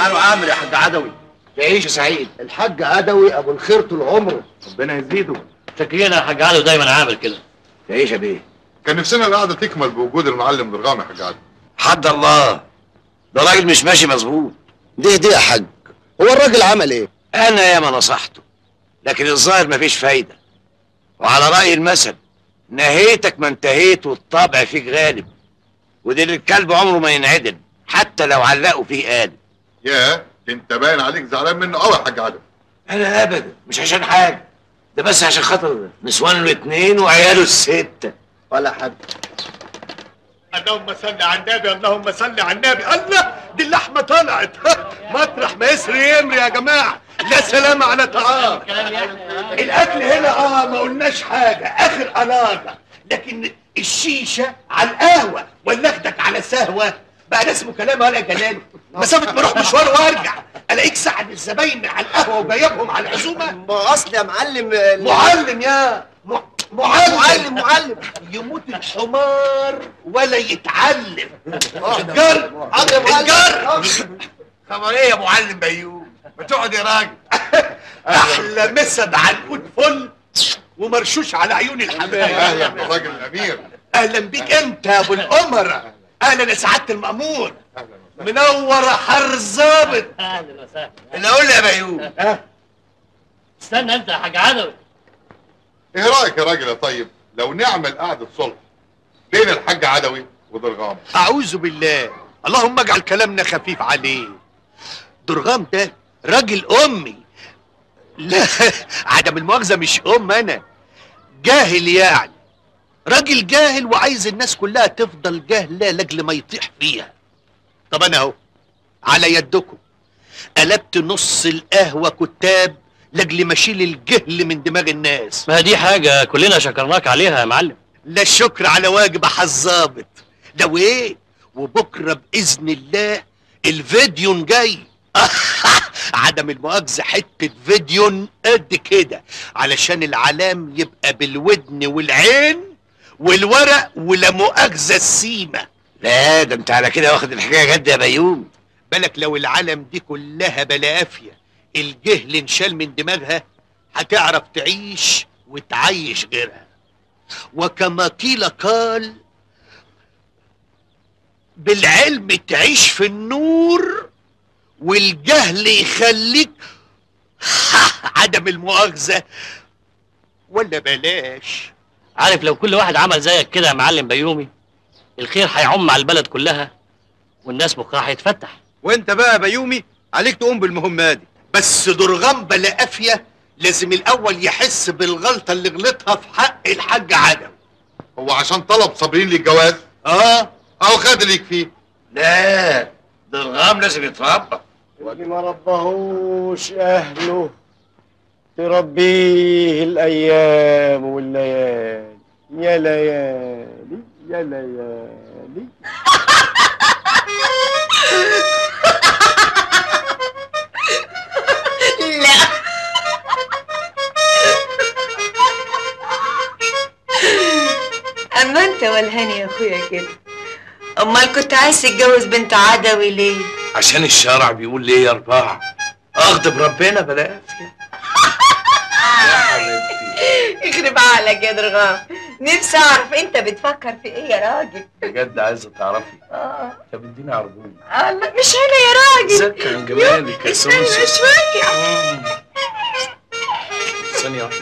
ماله عامر يا حاج عدوي تعيش يا سعيد الحاج عدوي ابو الخير طول عمره ربنا يزيده شكلنا يا حاج عدوي دايما عامل كده تعيش يا بيه كان نفسنا القعده تكمل بوجود المعلم درغام يا حاج عدوي حد الله ده راجل مش ماشي مظبوط دي دي يا حاج هو الراجل عمل ايه انا ياما نصحته لكن الظاهر مفيش فايده وعلى راي المثل نهيتك ما انتهيت والطبع فيك غالب وديل الكلب عمره ما ينعدل حتى لو علقوا فيه قالب يا انت باين عليك زعلان منه قوي يا حاج عدوي انا ابدا مش عشان حاجه ده بس عشان خاطر نسوانه الاثنين وعياله السته ولا حاجه اللهم صل على النبي اللهم صل على النبي الله دي اللحمه طلعت مطرح ما يسري يمري يا جماعه لا سلام على طعام الاكل هنا اه ما قلناش حاجه اخر علاقه لكن الشيشه على القهوه ولا اخدك على سهوه بقى ده اسمه كلام ولا جلال مسافه ما اروح مشوار وارجع الاقيك ساعد الزباين على القهوه وجايبهم على العزومه ما اصل يا معلم معلم يا م- معلم معلم معلم يموت الحمار ولا يتعلم الجر حاضر يا معلم الجر خبر ايه يا معلم بيوم ما تقعد يا راجل احلى مسد عنقود فل ومرشوش على عيون الحمام اهلا بالراجل الامير اهلا بيك انت يا ابو الامراء اهلا يا سعاده المامور منور يا حر الظابط اهلا وسهلا اللي اقول يا بيوم استنى انت يا حاج عدوي ايه رايك يا راجل يا طيب لو نعمل قعده صلح بين الحاج عدوي ودرغام اعوذ بالله اللهم اجعل كلامنا خفيف عليه درغام ده راجل امي لا عدم المؤاخذه مش ام انا جاهل يعني راجل جاهل وعايز الناس كلها تفضل جاهله لاجل ما يطيح فيها طب انا اهو على يدكم قلبت نص القهوه كتاب لاجل ما اشيل الجهل من دماغ الناس ما دي حاجة كلنا شكرناك عليها يا معلم لا الشكر على واجب يا حظابط ده وايه وبكره باذن الله الفيديو جاي عدم المؤاخذه حته فيديو قد كده علشان العلام يبقى بالودن والعين والورق ولا مؤاخذه السيمه لا ده انت على كده واخد الحكايه جد يا بيوم بالك لو العالم دي كلها بلا قافيه الجهل انشال من دماغها هتعرف تعيش وتعيش غيرها وكما قيل قال بالعلم تعيش في النور والجهل يخليك عدم المؤاخذة ولا بلاش عارف لو كل واحد عمل زيك كده يا معلم بيومي الخير هيعم على البلد كلها والناس مخها هيتفتح وانت بقى يا بيومي عليك تقوم بالمهمه دي بس درغام بلا قافية لازم الأول يحس بالغلطة اللي غلطها في حق الحاج عدم هو عشان طلب صابرين للجواز اه او خد اللي يكفيه لا درغام لازم يتربى واللي ما ربهوش اهله تربيه الايام والليالي يا ليالي يا ليالي لا اما انت والهاني يا اخويا كده امال كنت عايز تتجوز بنت عدوي ليه عشان الشرع بيقول ليه يا اربعه اغضب ربنا بلا يخرب عقلك يا درغام نفسي اعرف انت بتفكر في ايه يا راجل بجد عايزه تعرفي اه طب اديني عربون الله مش هنا يا راجل ذكر عن جمالك يا استنى سوسو شويه ثانيه واحده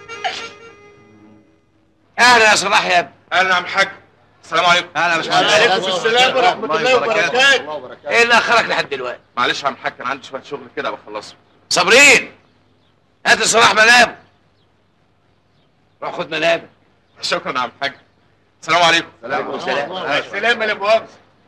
اهلا يا صلاح يا ابني اهلا يا عم حاج السلام عليكم اهلا يا باشمهندس عليكم السلام ورحمة الله وبركاته ايه اللي اخرك لحد دلوقتي معلش يا عم حاج كان عندي شويه شغل كده بخلصه صابرين هات صلاح منابه روح خد منابه شكرا يا عم حاج السلام عليكم عليكم السلام السلام يا مؤاخذة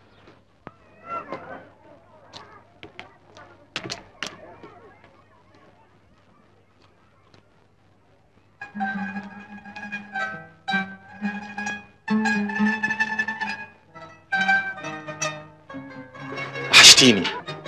وحشتيني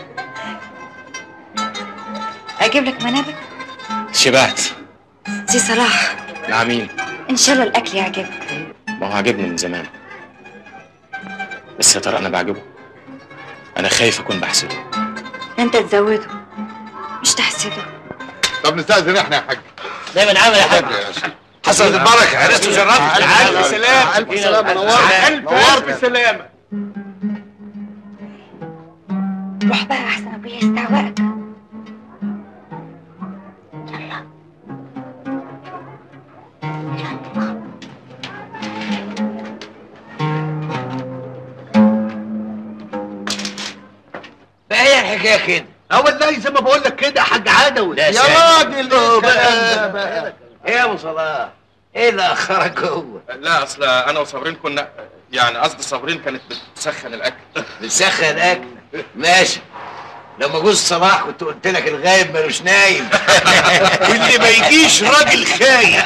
اجيب لك منابك شبعت سي صلاح نعمين ان شاء الله الاكل يعجبك ما هو عاجبني من زمان بس يا ترى انا بعجبه انا خايف اكون بحسده ده انت تزوده مش تحسده طب نستأذن احنا يا حاج دايما عامل يا حاج حصلت البركه عرفت وشرفت الف سلامة الف سلامة نورت الف الف سلامة روح بقى احسن ابويا يستعوقك ما هي الحكايه كده اه والله زي ما بقول لك كده يا حاج عدوي لا يا ساتر. راجل اه بقى بقى ايه يا ابو صلاح ايه اللي اخرك جوه لا اصل انا وصابرين كنا يعني قصدي صابرين كانت بتسخن الاكل بتسخن الاكل ماشي لما جوز صلاح كنت قلت لك الغايب ملوش نايم واللي ما يجيش راجل خاين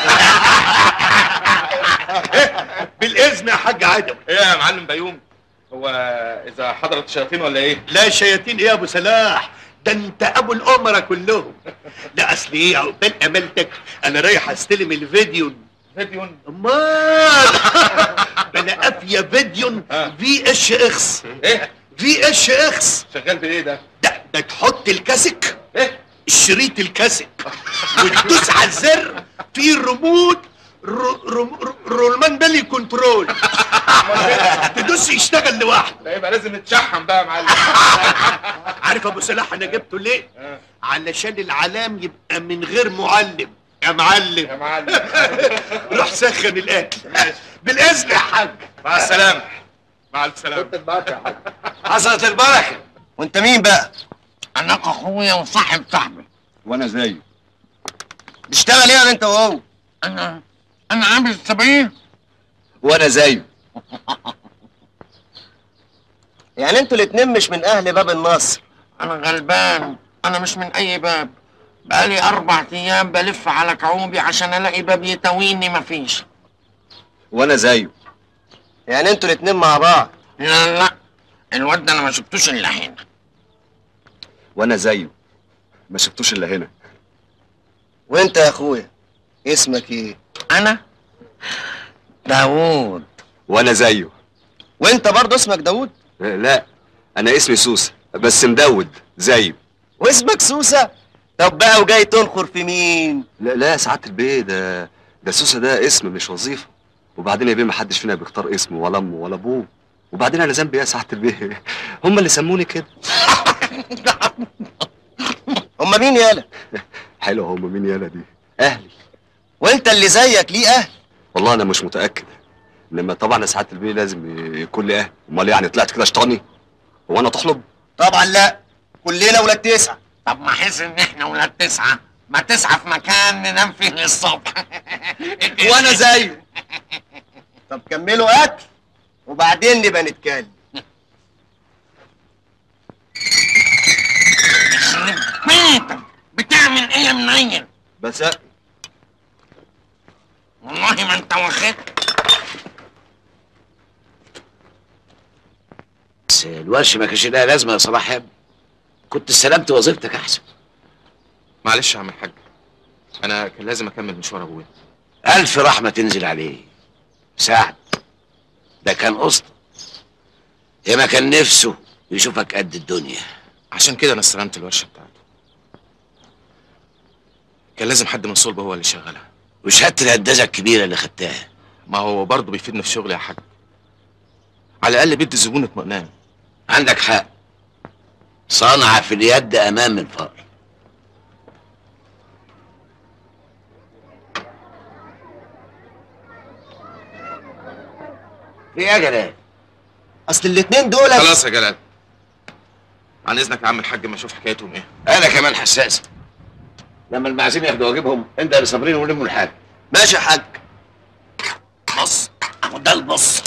بالاذن يا حاج عدوي ايه يا معلم بيوم هو اذا حضرت الشياطين ولا ايه لا شياطين ايه يا ابو سلاح ده انت ابو الامراء كلهم لا اصل ايه عقبال امالتك انا رايح استلم الفيديو فيديو امال بلا افيا فيديو آه. في اتش اكس ايه في اتش اكس شغال بايه ده ده ده تحط الكاسك ايه الشريط الكاسك وتدوس على الزر في الريموت رو- رو- رو- رولمان بالي كنترول تدوس يشتغل لوحده ده يبقى لازم نتشحن بقى يا معلم عارف ابو سلاح انا جبته ليه آه. علشان العلام يبقى من غير معلم يا معلم يا معلم روح سخن الاكل بالاذن يا حاج مع السلامه مع الف سلامه حصلت البركه وانت مين بقى انا اخويا وصاحب صاحبي وانا زيه تشتغل ايه انت وهو انا انا عامل سبعين وانا زيه يعني انتوا الاتنين مش من اهل باب النصر انا غلبان انا مش من اي باب بقالي اربع ايام بلف على كعوبي عشان الاقي باب يتويني مفيش وانا زيه يعني انتوا الاتنين مع بعض لا لا الواد ده انا ما شفتوش الا هنا وانا زيه ما شفتوش الا هنا وانت يا اخويا اسمك ايه انا داوود وانا زيه وانت برضه اسمك داوود لا انا اسمي سوسه بس مدود زيه واسمك سوسه طب بقى وجاي تنخر في مين لا لا سعاده البيه ده ده سوسه ده اسم مش وظيفه وبعدين يا بيه ما حدش فينا بيختار اسمه ولا امه ولا ابوه وبعدين انا ذنبي ايه يا سعاده البيه هم اللي سموني كده هم مين يالا حلو هم مين يالا دي اهلي وانت اللي زيك ليه اهل والله انا مش متاكد انما طبعا يا سعاده البيه لازم يكون لي اهل امال يعني طلعت كده شطاني هو انا تحلب طبعا لا كلنا ولاد تسعه طب ما احس ان احنا ولاد تسعه ما تسعه في مكان ننام فيه للصبح وانا زيه طب كملوا اكل وبعدين نبقى نتكلم يخرب بيتك بتعمل ايه يا منيل بس والله ما انت واخد بس الورش ما كانش لها لازمه يا صلاح يا ابني كنت استلمت وظيفتك احسن معلش يا عم الحاج انا كان لازم اكمل مشوار ابويا الف رحمه تنزل عليه سعد ده كان قسط يا ما كان نفسه يشوفك قد الدنيا عشان كده انا استلمت الورشه بتاعته كان لازم حد من صلبه هو اللي يشغلها وشهاده الهندسه الكبيره اللي خدتها ما هو برضه بيفيدني في شغلي يا حاج على الاقل بيدي الزبون اطمئنان عندك حق صنع في اليد امام الفقر في ايه يا جلال اصل الاتنين دول خلاص يا جلال عن اذنك يا عم الحاج ما اشوف حكايتهم ايه انا كمان حساس لما المعازيم ياخدوا واجبهم انت اللي صابرين ولموا الحاج ماشي يا حاج بص اهو ده البص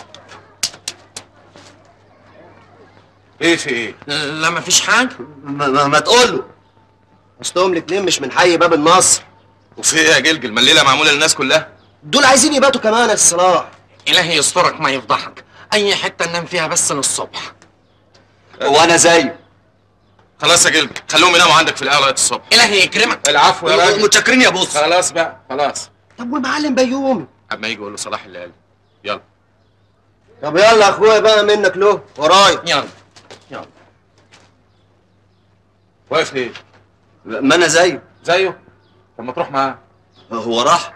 ايه في ايه لا مفيش حاجه ما, ما, ما تقول له اصلهم الاتنين مش من حي باب النصر وفي ايه يا جلجل ما الليله معموله للناس كلها دول عايزين يباتوا كمان يا الصلاح الهي يسترك ما يفضحك اي حته ننام فيها بس للصبح وانا زيه خلاص يا جلجل خليهم يناموا عندك في القهوه لغايه الصبح الهي يكرمك العفو يا راجل متشكرين يا بص خلاص بقى خلاص طب والمعلم بيومي اما يجي يقول له صلاح اللي قال يلا طب يلا يا اخويا بقى منك له ورايا يلا يلا واقف ليه؟ ما انا زيه زيه؟ طب ما تروح معاه هو راح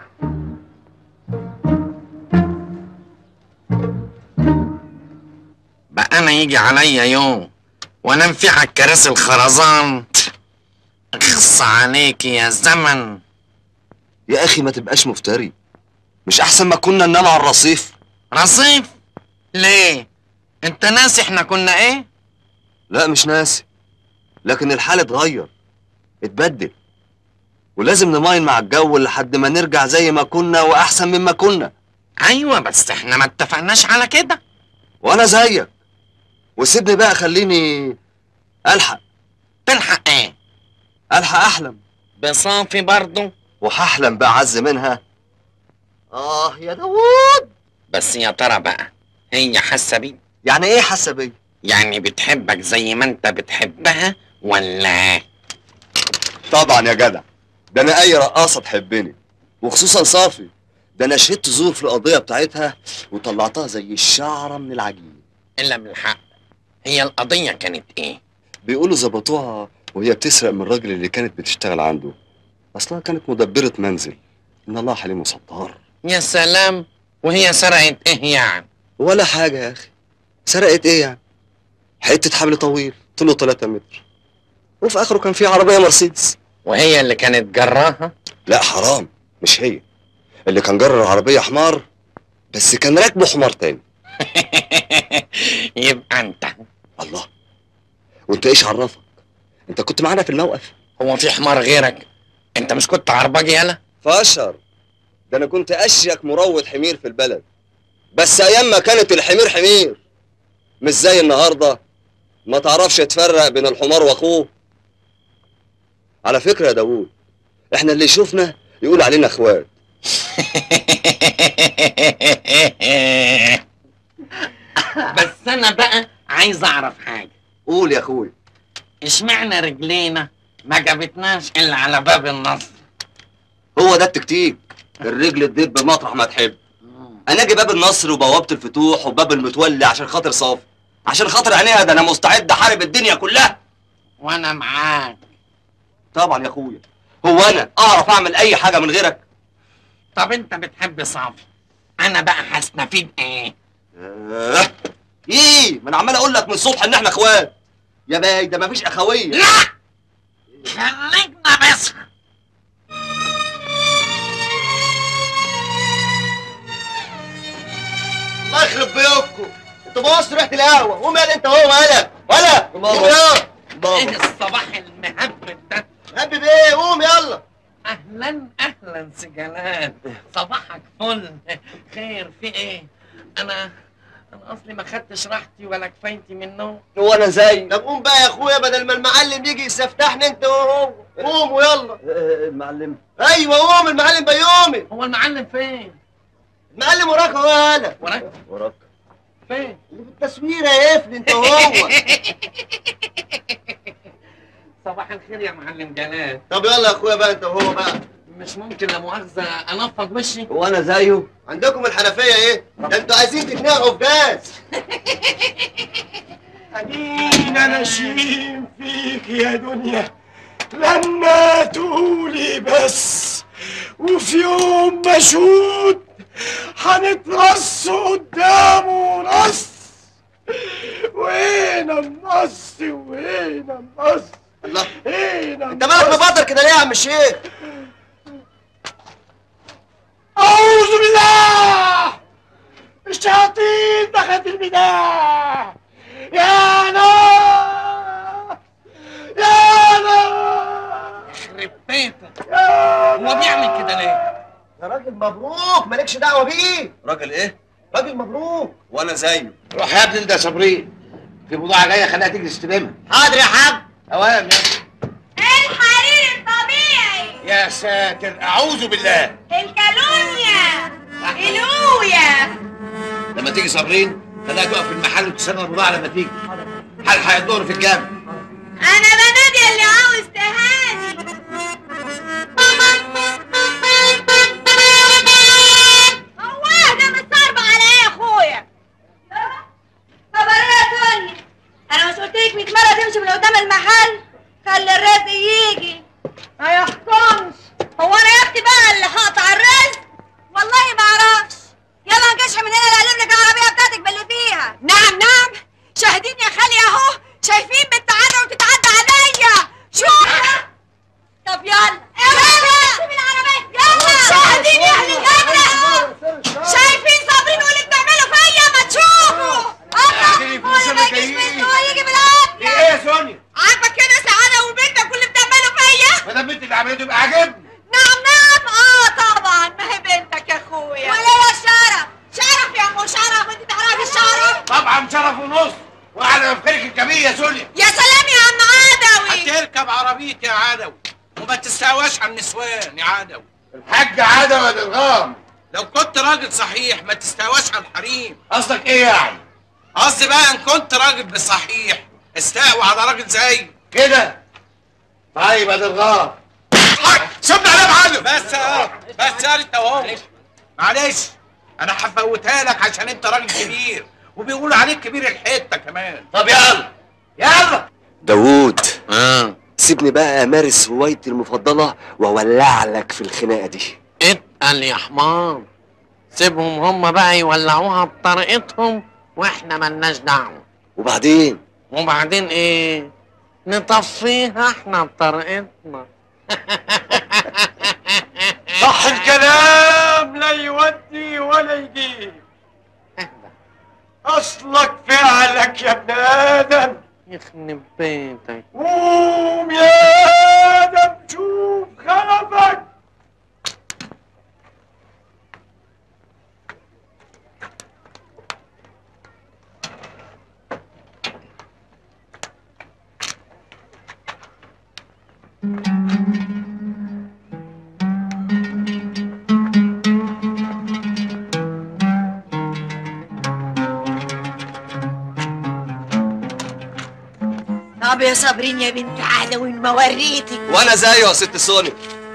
بقى انا يجي عليا يوم وانام فيه على الكراسي الخرزان اخص عليك يا زمن يا اخي ما تبقاش مفتري مش احسن ما كنا ننام على الرصيف رصيف ليه انت ناسي احنا كنا ايه لا مش ناسي لكن الحال اتغير اتبدل ولازم نماين مع الجو لحد ما نرجع زي ما كنا واحسن مما كنا ايوه بس احنا ما اتفقناش على كده وانا زيك وسيبني بقى خليني الحق تلحق ايه الحق احلم بصافي برضو وهحلم بعز منها اه يا داوود بس يا ترى بقى هي حاسه بيه يعني ايه حاسه بيا يعني بتحبك زي ما انت بتحبها ولا طبعا يا جدع ده انا اي رقاصه تحبني وخصوصا صافي ده انا شهدت زور في القضيه بتاعتها وطلعتها زي الشعره من العجين الا بالحق هي القضيه كانت ايه بيقولوا ظبطوها وهي بتسرق من الراجل اللي كانت بتشتغل عنده اصلها كانت مدبره منزل ان الله حليم وستار يا سلام وهي سرقت ايه يعني ولا حاجه يا اخي سرقت ايه يعني حته حبل طويل طوله 3 متر وفي اخره كان في عربيه مرسيدس وهي اللي كانت جراها لا حرام مش هي اللي كان جرر العربيه حمار بس كان راكبه حمار تاني يبقى انت الله وانت ايش عرفك انت كنت معانا في الموقف هو في حمار غيرك انت مش كنت عرباجي يالا فاشر ده انا كنت اشيك مروض حمير في البلد بس ايام ما كانت الحمير حمير مش زي النهارده ما تعرفش تفرق بين الحمار واخوه على فكره يا داوود احنا اللي يشوفنا يقول علينا اخوات بس انا بقى عايز اعرف حاجه قول يا اخوي اشمعنى رجلينا ما جابتناش الا على باب النصر هو ده التكتيك الرجل تدب مطرح ما تحب انا اجي باب النصر وبوابه الفتوح وباب المتولي عشان خاطر صافي عشان خاطر عينيها ده انا مستعد احارب الدنيا كلها وانا معاك طبعا يا اخويا هو انا اعرف اعمل اي حاجه من غيرك طب انت بتحب صافي انا بقى هستفيد ايه آه. ايه ما انا عمال اقول لك من الصبح ان احنا اخوات يا باي ده مفيش اخويه لا خليكنا بس الله يخرب بيوتكم انتوا بوظتوا ريحه القهوه قوم يلا انت هو ولا ولا قوم يلا ايه الصباح المهبب ده هبب ايه قوم يلا اهلا اهلا سجلان صباحك فل خير في ايه انا انا اصلي ما خدتش راحتي ولا كفايتي من النوم هو انا زي طب قوم بقى يا اخويا بدل ما المعلم يجي يستفتحنا انت وهو قوم ويلا المعلم ايوه قوم المعلم بيومي هو المعلم فين المعلم وراك اهو يالا وراك وراك فين اللي في التصويره يا قفل انت وهو صباح الخير يا معلم جلال طب يلا يا اخويا بقى انت وهو بقى مش ممكن لا مؤاخذه انفض وشي هو انا زيه عندكم الحنفيه ايه ده انتوا عايزين تتنقعوا في جاز أدينا نشيم فيك يا دنيا لما تقولي بس وفي يوم مشهود هنترص قدامه نص وين النص وين النص الله وين انت مالك مبطر كده ليه يا عم الشيخ أعوذ بالله الشياطين دخلت البداية يا نار يا نار يخرب بيتك يا هو بيعمل كده ليه؟ يا راجل مبروك مالكش دعوه بيه راجل ايه راجل مبروك وانا زيه روح يا ابني انت يا صابرين في بضاعه جايه خليها تيجي تستلمها حاضر يا حاج اوام يا ابني الحرير الطبيعي يا ساتر اعوذ بالله الكالونيا الويا لما تيجي صابرين خليها تقف في المحل وتستنى البضاعه لما تيجي حلحق الدور في الجامع انا بنادي اللي عاوز تهاني هو ده متصرب على ايه يا اخويا خبر يا توني انا مش قلت لك 100 مره تمشي من قدام المحل خلي الرزق شرف ونص وعلى مفكرك الكبير يا سوليا يا سلام يا عم عدوي هتركب عربيتي يا عدوي وما تستهواش على النسوان يا عدوي الحاج عدوي الغام لو كنت راجل صحيح ما تستهواش على الحريم قصدك ايه يعني؟ قصدي بقى ان كنت راجل بصحيح استقوى على راجل زي كده طيب يا الغام سيبنا عليه معلم بس يا بس يا انت وهو معلش انا هفوتها لك عشان انت راجل كبير وبيقولوا عليك كبير الحته كمان طب يلا يلا داوود سيبني بقى امارس هوايتي المفضله واولع لك في الخناقه دي اتقل يا حمار سيبهم هم بقى يولعوها بطريقتهم واحنا ملناش دعوه وبعدين وبعدين ايه نطفيها احنا بطريقتنا صح الكلام لا يودي ولا يجيب اصلك فعلك يا ابن ادم يخرب بيتك قوم يا ادم شوف خلفك طب يا صابرين يا بنت عدوي ما وريتك وانا زيه يا ست سوني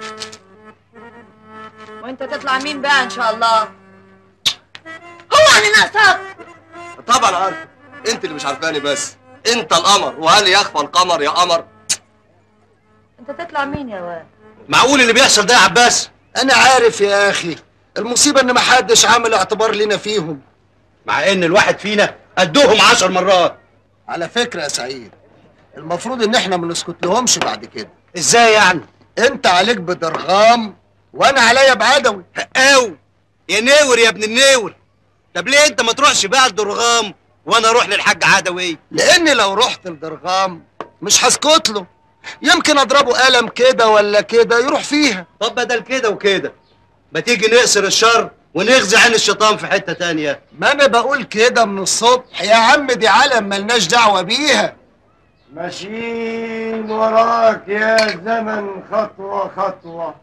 وانت تطلع مين بقى ان شاء الله هو انا ناقصك طبعا عارف انت اللي مش عارفاني بس انت القمر وهل يخفى القمر يا قمر انت تطلع مين يا واد معقول اللي بيحصل ده يا عباس انا عارف يا اخي المصيبه ان محدش عامل اعتبار لنا فيهم مع ان الواحد فينا قدهم عشر مرات على فكره يا سعيد المفروض ان احنا ما نسكت لهمش بعد كده ازاي يعني انت عليك بدرغام وانا عليا بعدوي هقاوي يا ناور يا ابن الناور طب ليه انت ما تروحش بقى لدرغام وانا اروح للحاج عدوي لاني لو رحت لدرغام مش هسكت له يمكن اضربه قلم كده ولا كده يروح فيها طب بدل كده وكده ما تيجي نقصر الشر ونغزي عين الشيطان في حته تانية ما انا بقول كده من الصبح يا عم دي علم ملناش دعوه بيها ماشيين وراك يا زمن خطوة خطوة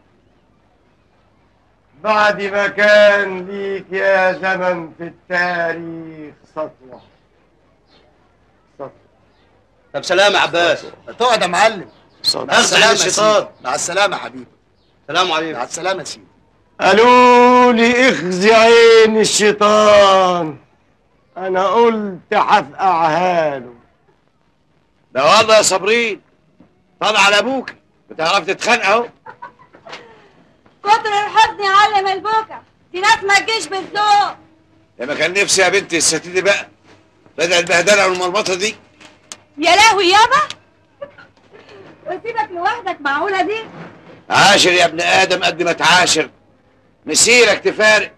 بعد ما كان ليك يا زمن في التاريخ سطوة سطوة طب سلام يا عباس تقعد يا معلم مع اغزي السلامة عين يا الشيطان سيدي. مع السلامه يا حبيبي سلام عليكم مع السلامه يا سيدي قالوا لي اخزي عين الشيطان انا قلت هفقعها له ده والله يا صابرين طلع على ابوك بتعرف تتخانق اهو كتر الحزن يعلم البكا في ناس ما تجيش بالذوق لما كان نفسي يا بنتي الستيدي بقى بدل البهدله والمرمطه دي يا لهوي يابا وسيبك لوحدك معقولة دي عاشر يا ابن ادم قد ما تعاشر مسيرك تفارق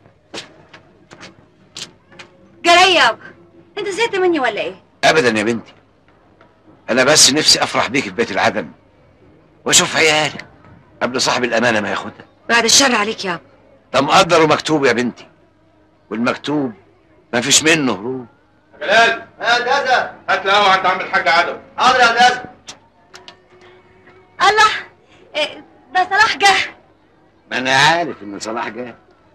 جري يابا انت زهقت مني ولا ايه ابدا يا بنتي انا بس نفسي افرح بيك في بيت العدم واشوف عيالك قبل صاحب الامانه ما ياخدها بعد الشر عليك يابا ده مقدر ومكتوب يا بنتي والمكتوب ما فيش منه هروب جلال يا دادا هات لي قهوه عند عم الحاج عدوي حاضر يا دادا الله إيه، ده صلاح جه ما انا عارف ان صلاح جاي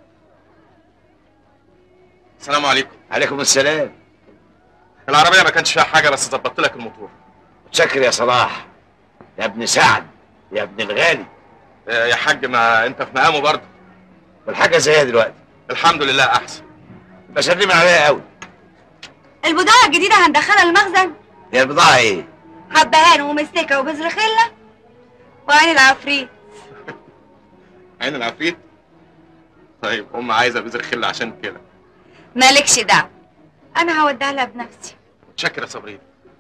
السلام عليكم عليكم السلام العربيه ما كانش فيها حاجه بس ظبطت لك الموتور متشكر يا صلاح يا ابن سعد يا ابن الغالي آه، يا حاج ما انت في مقامه برضه والحاجه زيها دلوقتي الحمد لله احسن بسلم عليها قوي البضاعة الجديدة هندخلها المخزن هي البضاعه ايه حبهان ومستكة وبذر خلة وعين العفريت عين العفريت طيب ام عايزه بذر خله عشان كده مالكش دعوة أنا هوديها لها بنفسي متشكر يا صابرين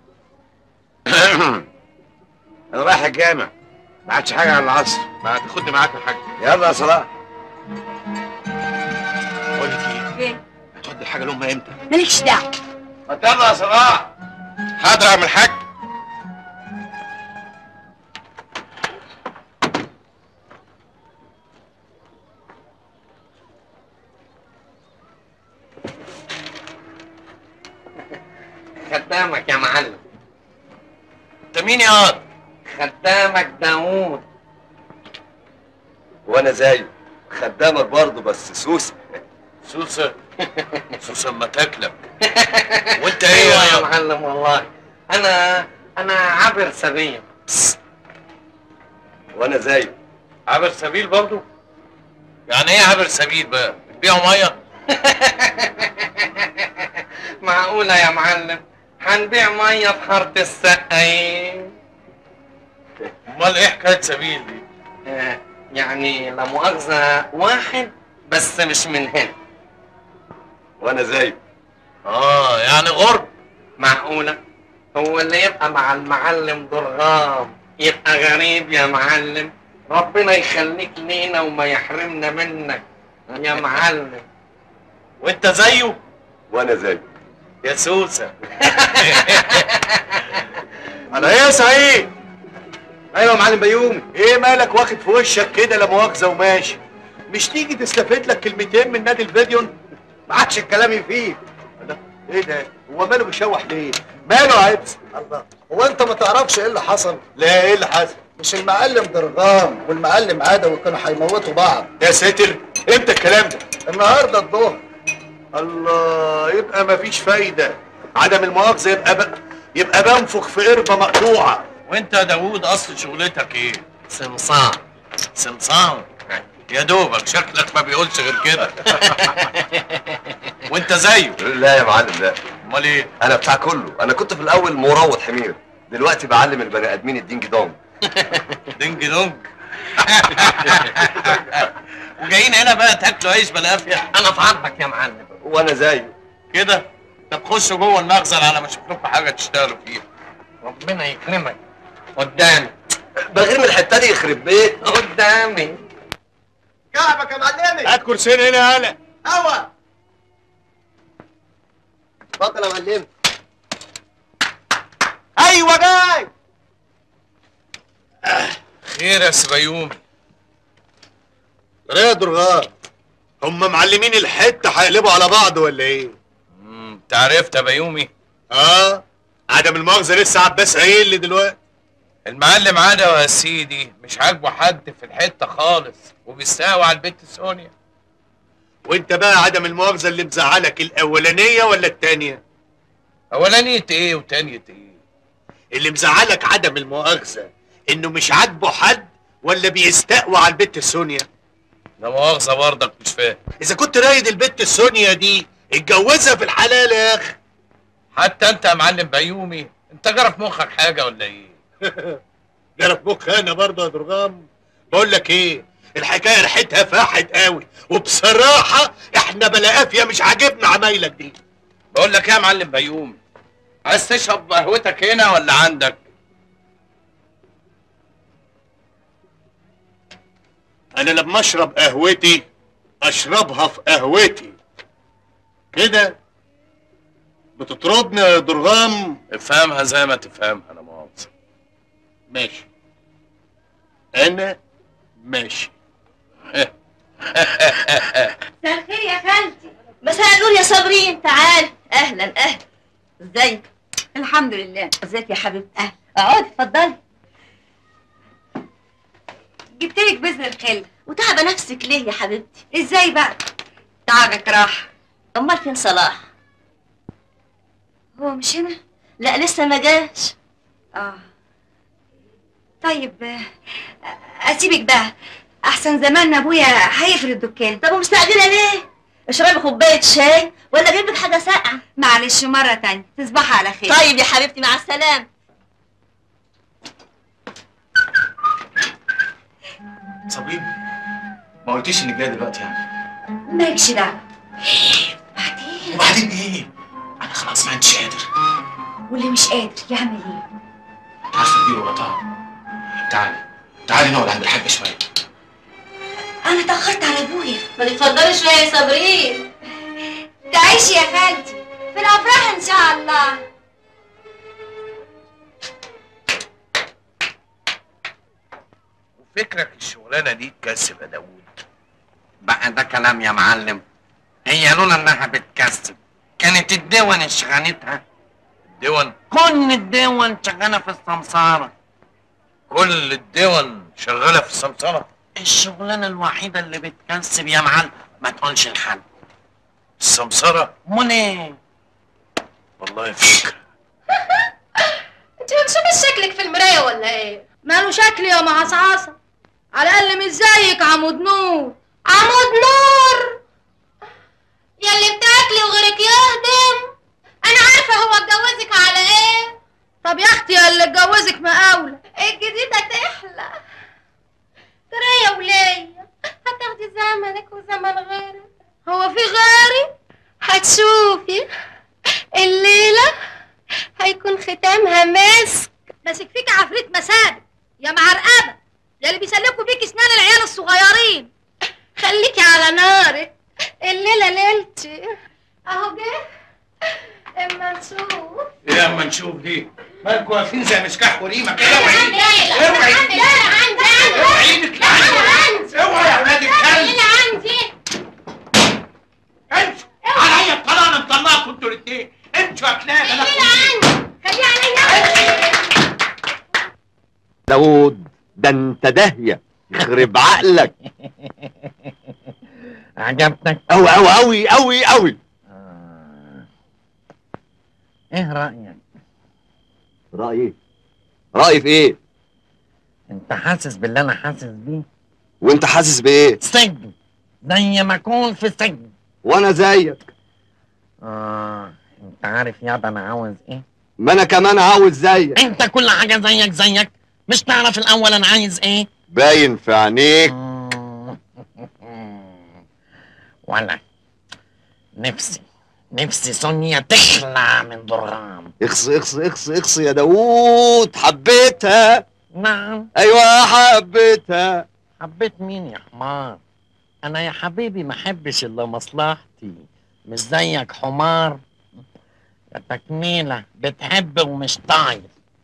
انا رايح الجامع ما عادش حاجه على العصر ما تاخدني معاك يا حاج يلا يا صلاح بقول لك ايه ايه هتودي الحاجه لامها امتى مالكش دعوة ما يلا يا صلاح حاضر يا عم الحاج خدامك يا معلم انت مين يا واد؟ خدامك داوود وانا زيه خدامك برضه بس سوسه سوسه سوسه اما تاكلك وانت ايه ايوه يا يا معلم والله انا انا عابر سبيل وانا زيه عابر سبيل برضو يعني ايه عابر سبيل بقى بتبيعوا ميه معقولة يا معلم هنبيع مية في حارة السقايين امال ايه حكايه سبيل دي آه، يعني لا مؤاخذة واحد بس مش من هنا وانا زيه اه يعني غرب معقولة هو اللي يبقى مع المعلم درغام يبقى غريب يا معلم ربنا يخليك لينا وما يحرمنا منك يا معلم وانت زيه وانا زيه يا سوسه انا ايه يا سعيد ايوه يا معلم بيومي ايه مالك واخد في وشك كده لا مؤاخذه وماشي مش تيجي تستفيد لك كلمتين من نادي الفيديون ما عادش الكلام يفيد ايه ده هو ماله بيشوح ليه ماله عبس الله هو انت ما تعرفش ايه اللي حصل لا ايه اللي حصل مش المعلم درغام والمعلم عدوي كانوا هيموتوا بعض يا ساتر امتى الكلام ده النهارده الظهر الله يبقى مفيش فايده عدم المؤاخذه يبقى ب... يبقى بنفخ في قربه مقطوعه وانت يا داوود اصل شغلتك ايه سمسار سمسام يا دوبك شكلك ما بيقولش غير كده وانت زيه لا يا معلم لا امال ايه انا بتاع كله انا كنت في الاول مروض حمير دلوقتي بعلم البني ادمين الدينج دونج دينج دونج وجايين هنا بقى تاكلوا عيش بالعافيه انا في عرضك يا معلم وانا زيه كده طب خشوا جوه المخزن على ما اشوف لكم حاجه تشتغلوا فيها ربنا يكرمك قدامي بغير من الحته دي يخرب بيت قدامي كعبك يا معلمي هات كرسيين هنا يالا هوا اتفضل يا معلمي ايوه جاي خير يا سبيومي يا درغام هم معلمين الحته هيقلبوا على بعض ولا ايه؟ امم انت عرفت يا بيومي اه عدم المؤاخذه لسه عباس قايل لي دلوقتي المعلم عدا يا سيدي مش عاجبه حد في الحته خالص وبيستهوى على البت سونيا وانت بقى عدم المؤاخذه اللي مزعلك الاولانيه ولا التانيه؟ اولانية ايه وتانية ايه اللي مزعلك عدم المؤاخذه انه مش عاجبه حد ولا بيستقوى على البت سونيا؟ لا مؤاخذه برضك مش فاهم اذا كنت رايد البت سونيا دي اتجوزها في الحلال يا اخي حتى انت يا معلم بيومي انت جرى في مخك حاجه ولا ايه جرى في مخ انا برضه يا درغام بقول لك ايه الحكايه ريحتها فاحت قوي وبصراحه احنا بلا قافيه مش عاجبنا عمايلك دي بقول لك ايه يا معلم بيومي عايز تشرب قهوتك هنا ولا عندك انا لما اشرب قهوتي اشربها في قهوتي كده بتطردني يا درغام افهمها زي ما تفهمها انا مؤاخذه ماشي انا ماشي مساء الخير يا خالتي مساء النور يا صابرين تعال اهلا اهلا ازيك الحمد لله ازيك يا حبيبتي اهلا اقعدي اتفضلي جبت لك بذر الخل وتعبه نفسك ليه يا حبيبتي ازاي بقى تعبك راح امال فين صلاح هو مش هنا لا لسه ما جاش اه طيب آه، اسيبك بقى احسن زمان ابويا هيقفل الدكان طب ومستعجله ليه اشربي كوبايه شاي ولا اجيب لك حاجه ساقعه معلش مره تانية تصبحي على خير طيب يا حبيبتي مع السلامه صابرين ما قلتيش انك جايه دلوقتي يعني مالكش دعوه وبعدين ايه؟ انا خلاص ما عنديش قادر واللي مش قادر يعمل ايه انت عارفه اديله وقتها تعالي تعالي نقعد عند الحاج شويه انا اتاخرت على ابويا ما تتفضلي شويه يا صابرين تعيشي يا خالتي في الافراح ان شاء الله وفكرك الشغلانه دي تكسب يا داوود بقى ده كلام يا معلم هي لولا انها بتكسب كانت الدول شغلتها دون كل الدول شغالة في السمسارة كل الدون شغاله في السمسره الشغلانة الوحيدة اللي بتكسب يا معلم ما تقولش لحد السمسره امال ايه؟ والله فكره انت مكشوفة شكلك في المراية ولا ايه؟ ماله شكلي يا معصعصة على الأقل مش زيك عمود نور عمود نور يلي بتاكلي وغيرك يهدم انا عارفة هو اتجوزك على ايه طب يا اختي يا اللي اتجوزك مقاولة الجديدة تحلى ترى يا ولية هتاخدي زمنك وزمن غيرك هو في غيري هتشوفي الليلة هيكون ختامها مسك ماسك فيك عفريت مسابق يا معرقبة يا اللي بيسلكوا بيك اسنان العيال الصغيرين خليكي على نارك الليلة ليلتي اهو جه اما نشوف يا اما نشوف دي مالكوا واقفين زي مسكاح وريمه كده عندي اوعي ليلة اوعي عندي ليلة عندي اوعي ايدك عندي اوعي يا ولاد الكلب ليلة عندي امشوا عليا الطلاق انا مطلقكم انتوا الاثنين امشوا يا كلاب انا الليلة عندي خليها عليا داوود ده انت داهية يخرب عقلك عجبتك؟ أوي أوي أوي أوي أوي ايه رأيك؟ رأيي رأيي في إيه؟ انت حاسس باللي انا حاسس بيه؟ وأنت حاسس بإيه؟ سجن زي ما اكون في سجن وأنا زيك اه انت عارف يابا انا عاوز ايه؟ ما أنا كمان عاوز زيك انت كل حاجة زيك زيك مش تعرف الاول انا عايز ايه؟ باين في عينيك ولا نفسي نفسي سونيا تخلع من درغام اخص اخص اخص اخص يا داوود حبيتها نعم أيوة حبيتها حبيت مين يا حمار انا يا حبيبي ما احبش الا مصلحتي مش زيك حمار يا تكميلة بتحب ومش طاير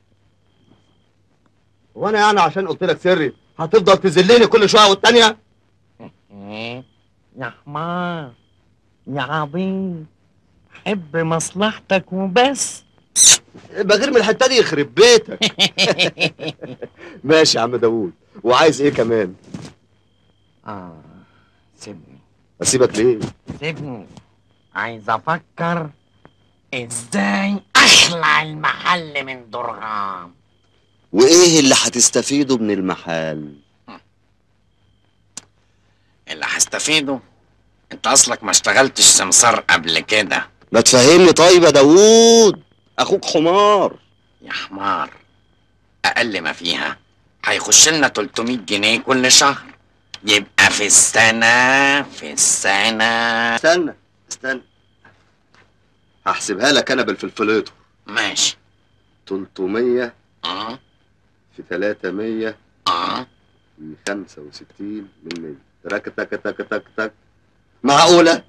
وأنا يعني عشان قلت لك سري هتفضل تذلني كل شوية والتانية ايه يا حمار يا عبيط حب مصلحتك وبس بغير من الحتة دي يخرب بيتك ماشي يا عم داوود وعايز إيه كمان؟ اه سيبني أسيبك ليه؟ سيبني عايز افكر ازاي اخلع المحل من درغام وإيه اللي هتستفيده من المحل؟ اللي هستفيده انت اصلك ما اشتغلتش سمسار قبل كده ما تفهمني طيب يا داوود أخوك حمار يا حمار اقل ما فيها هيخش لنا 300 جنيه كل شهر يبقى في السنة في السنة استنى استنى هحسبها لك أنا بالفلفليتو ماشي 300 اه في 300 اه في 65 من 100 تك تك تك تك تك معقولة؟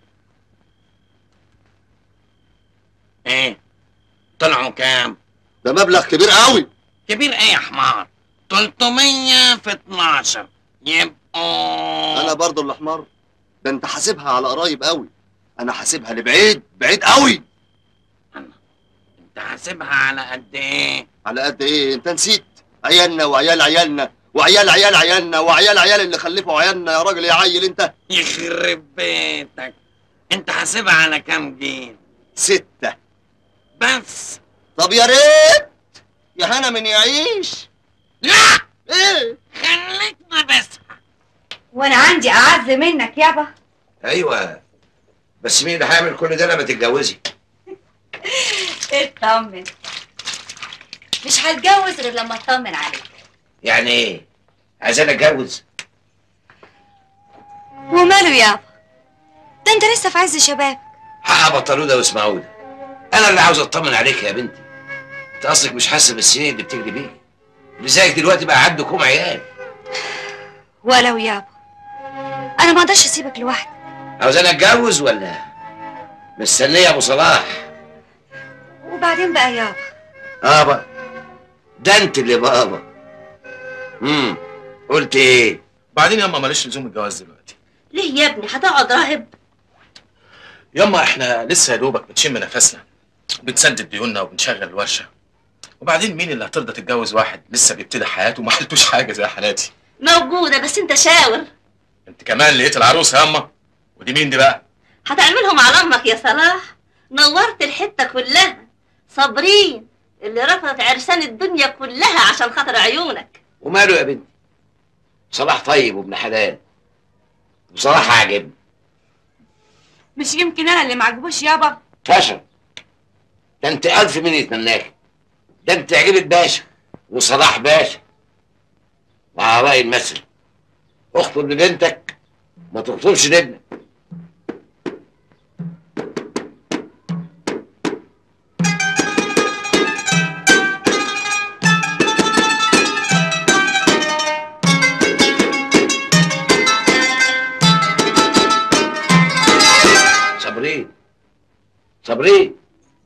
ايه طلعوا كام ده مبلغ كبير قوي كبير ايه يا حمار 300 في 12 يبقوا أنا برضو اللي حمار ده أنت حاسبها على قريب قوي أنا حاسبها لبعيد بعيد قوي انت حاسبها على قد ايه على قد إيه؟ أنت نسيت عيالنا وعيال عيالنا وعيال عيال عيالنا وعيال عيال اللي خلفوا عيالنا يا راجل يا عيل أنت يخرب بيتك انت حاسبها على كام جنيه ستة بس طب يا ريت يا هنا من يعيش لا ايه خليك بس وانا عندي اعز منك يابا ايوه بس مين اللي هيعمل كل ده لما تتجوزي اطمن مش هتجوز غير لما اطمن عليك يعني ايه عايزاني اتجوز وماله يابا ده انت لسه في عز شباب حق بطلوده واسمعوا ده انا اللي عاوز اطمن عليك يا بنتي انت اصلك مش حاسه بالسنين اللي بتجري بيك اللي زيك دلوقتي بقى عندكم عيال ولو يابا انا ما اقدرش اسيبك لوحدك عاوزاني اتجوز ولا مستنيه ابو صلاح وبعدين بقى يابا ابا ده انت اللي بابا امم قلت ايه بعدين ياما ماليش لزوم الجواز دلوقتي ليه يا ابني هتقعد راهب ياما احنا لسه يا دوبك بنشم نفسنا بنسدد ديوننا وبنشغل الورشه وبعدين مين اللي هترضى تتجوز واحد لسه بيبتدي حياته وما حلتوش حاجه زي حالاتي موجودة بس انت شاور انت كمان لقيت العروسه يا اما ودي مين دي بقى هتعملهم على امك يا صلاح نورت الحتة كلها صابرين اللي رفضت عرسان الدنيا كلها عشان خاطر عيونك وماله يا بنتي صلاح طيب وابن حلال بصراحة عجبني مش يمكن انا اللي معجبوش يابا فشل ده انت ألف من يتمناك ده انت عجبت باشا وصلاح باشا وعلى رأي المثل اخطب لبنتك ما تخطبش لابنك صبرين صبرين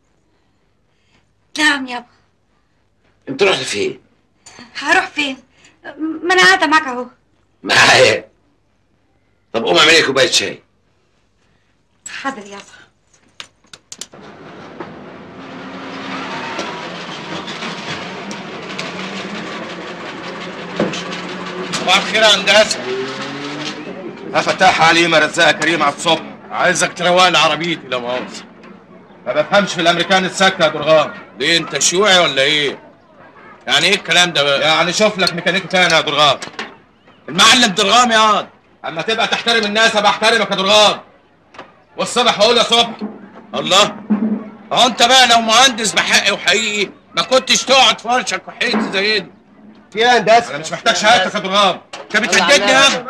نعم يابا انت رحت فين؟ هروح فين ما انا قاعدة معاك اهو معايا طب قوم اعمل لي كوبايه شاي حاضر يابا صباح الخير يا هندسه فتح علي ما رزقها كريم على الصبح عايزك تروق لي عربيتي لا مؤاخذه ما بفهمش في الامريكان السكه يا درغام ليه انت شيوعي ولا ايه؟ يعني ايه الكلام ده بقى؟ يعني شوف لك ميكانيكي تاني يا درغام المعلم درغام يا واد اما تبقى تحترم الناس ابقى احترمك يا درغام والصبح هقول يا صبح الله هو انت بقى لو مهندس بحقي وحقيقي ما كنتش تقعد في ورشك وحيد زي دي في ايه يا هندسه انا مش محتاج شهادتك يا درغام انت بتهددني يا ابني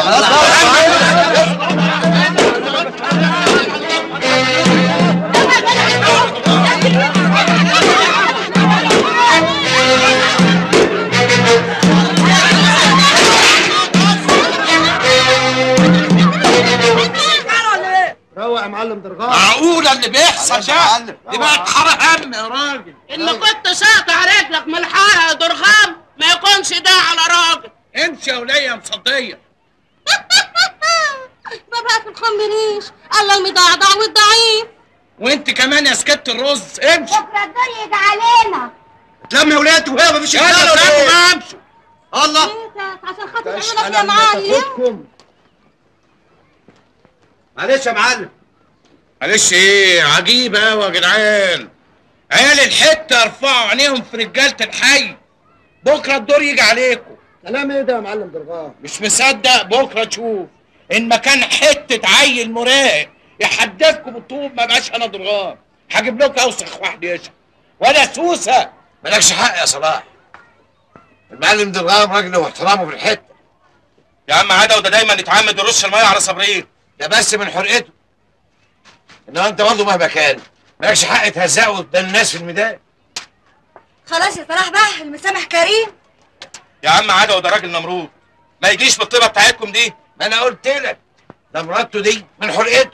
روق يا معلم درغام معقولة اللي بيحصل ده؟ دي بقت حرق هم يا راجل ان كنت شاطع رجلك من الحاره يا درغام ما يكونش ده على راجل امشي يا ولية مصدية ما بقى تخمنيش الله المضعضع والضعيف وانت كمان يا سكت الرز امشي بكره الدنيا يجي علينا اتلم يا ولاد وهي مفيش يلا يلا ولا إيه؟ ما امشوا الله عشان خاطر عيونك يا معلم معلش يا معلم معلش ايه عجيب قوي يا جدعان عيال الحته ارفعوا عينيهم في رجاله الحي بكره الدور يجي عليكم كلام ايه ده يا معلم درغام مش مصدق بكره تشوف ان ما كان حته عيل مراهق يحدفكم بالطوب ما بقاش انا ضرغام هجيب لكم اوسخ واحد يشرب ولا سوسه مالكش حق يا صلاح المعلم درغام راجل واحترامه في الحته يا عم عدا وده دايما يتعمد يرش الميه على صابرين ده بس من حرقته انما انت برضه مهما كان مالكش حق تهزقه قدام الناس في الميدان خلاص يا صلاح بقى المسامح كريم يا عم عدا وده راجل نمرود ما يجيش بالطيبه بتاعتكم دي ما انا قلت لك ده مراته دي من حرقته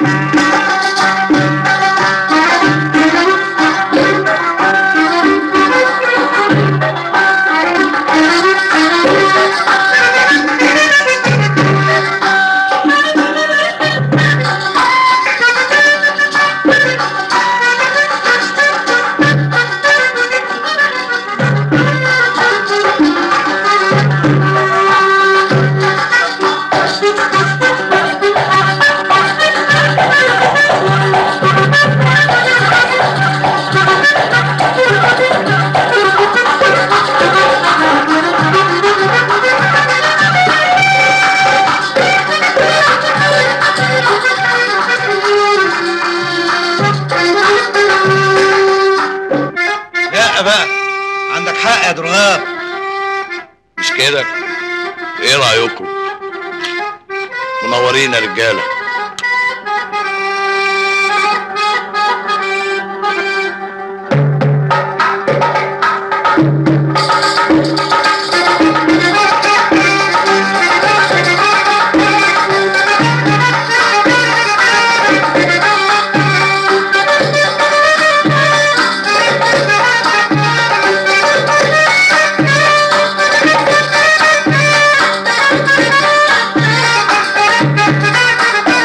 لا بقى عندك حق يا درغام مش كده ايه رايكم منورين يا رجاله Thank you.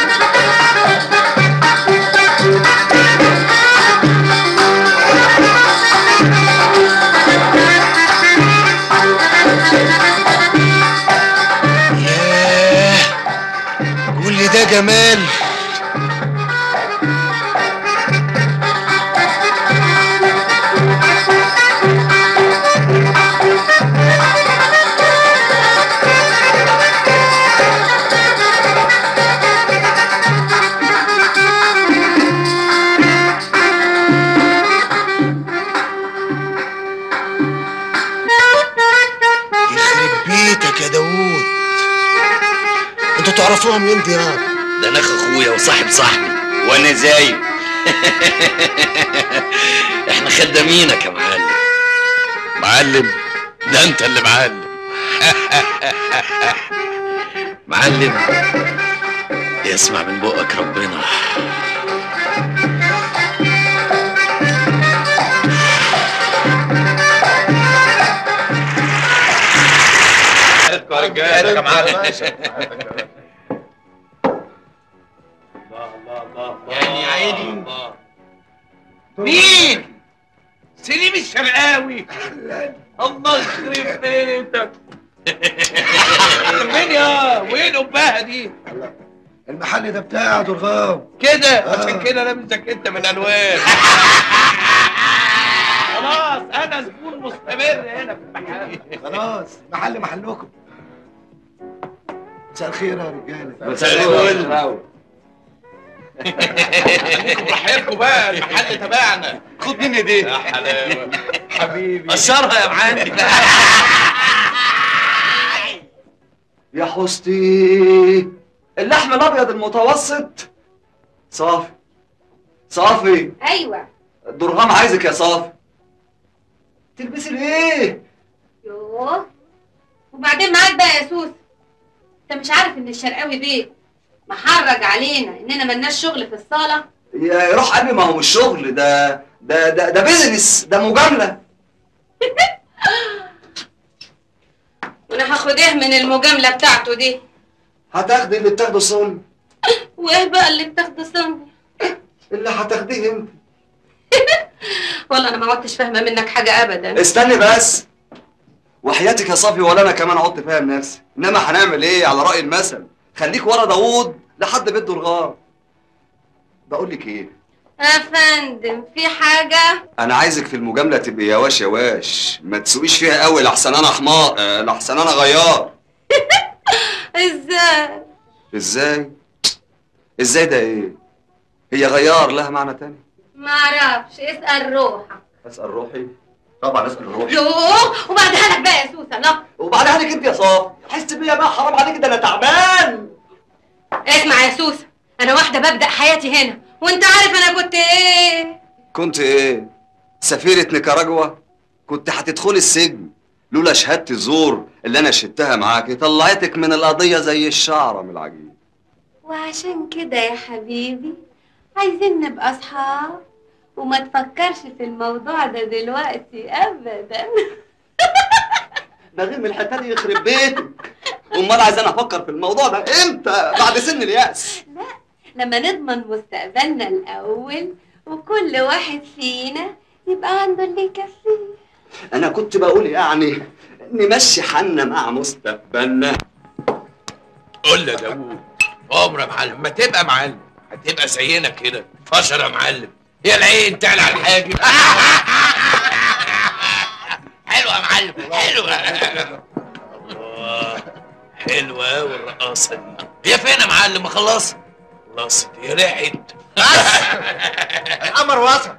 جمال يخرب بيتك يا داوود انتوا تعرفوها منين دي يا ده انا اخ اخويا وصاحب صاحبي وانا زايد احنا خدامينك يا معلم معلم ده انت اللي معلم معلم يسمع من بقك ربنا رجالة يا معلم يعني عيني مين؟ سليم الشرقاوي الله يخرب بيتك مين يا وين امها دي المحل ده بتاعي يا درغام كده عشان كده لابس جاكيته من الوان خلاص انا زبون مستمر هنا في المحل خلاص محل محلكم مساء الخير يا رجاله مساء الفل. خليكم بحيركم بقى المحل تبعنا خد مني دي يا حلاوه حبيبي قشرها يا معلم يا حستي اللحم الابيض المتوسط صافي صافي ايوه درغام عايزك يا صافي تلبسي ليه يوه وبعدين معاك بقى يا سوس انت مش عارف ان الشرقاوي بيه محرج علينا اننا ملناش شغل في الصاله يا روح قلبي ما هو مش شغل ده ده ده, ده بيزنس ده مجامله وانا هاخد ايه من المجامله بتاعته دي هتاخدي اللي بتاخده صون وايه بقى اللي بتاخده صنبي اللي هتاخديه انت والله انا ما عدتش فاهمه منك حاجه ابدا استني بس وحياتك يا صافي ولا انا كمان عدت فاهم نفسي انما هنعمل ايه على راي المثل خليك ورا داوود لحد بيت درغام بقول لك ايه يا فندم في حاجه انا عايزك في المجامله تبقي يواش يواش ما تسوقيش فيها قوي لحسن انا حمار آه، لحسن انا غيار ازاي ازاي ازاي ده ايه هي غيار لها معنى تاني ما اعرفش اسال روحك اسال روحي طبعا اسال روحي يوه وبعدها لك بقى يا سوسه لا وبعدين عليك انت يا صاف حس بيا بقى حرام عليك ده انا تعبان اسمع يا سوسه انا واحده ببدا حياتي هنا وانت عارف انا كنت ايه كنت ايه سفيرة نيكاراجوا كنت هتدخلي السجن لولا شهادة الزور اللي انا شدتها معاكي طلعتك من القضية زي الشعرة من العجين وعشان كده يا حبيبي عايزين نبقى اصحاب وما تفكرش في الموضوع ده دلوقتي ابدا ده غير من الحكاية دي يخرب بيتك امال عايز انا افكر في الموضوع ده امتى بعد سن اليأس لما نضمن مستقبلنا الاول وكل واحد فينا يبقى عنده اللي يكفيه انا كنت بقول يعني نمشي حالنا مع مستقبلنا قول لي يا داوود عمر يا معلم ما تبقى معلم هتبقى زينا كده فشر يا معلم يا العين تعلى على الحاجب حلوه يا معلم حلوه الله حلوه قوي الرقاصه دي هي فين يا معلم ما خلصت خلصت هي ريحت القمر وصل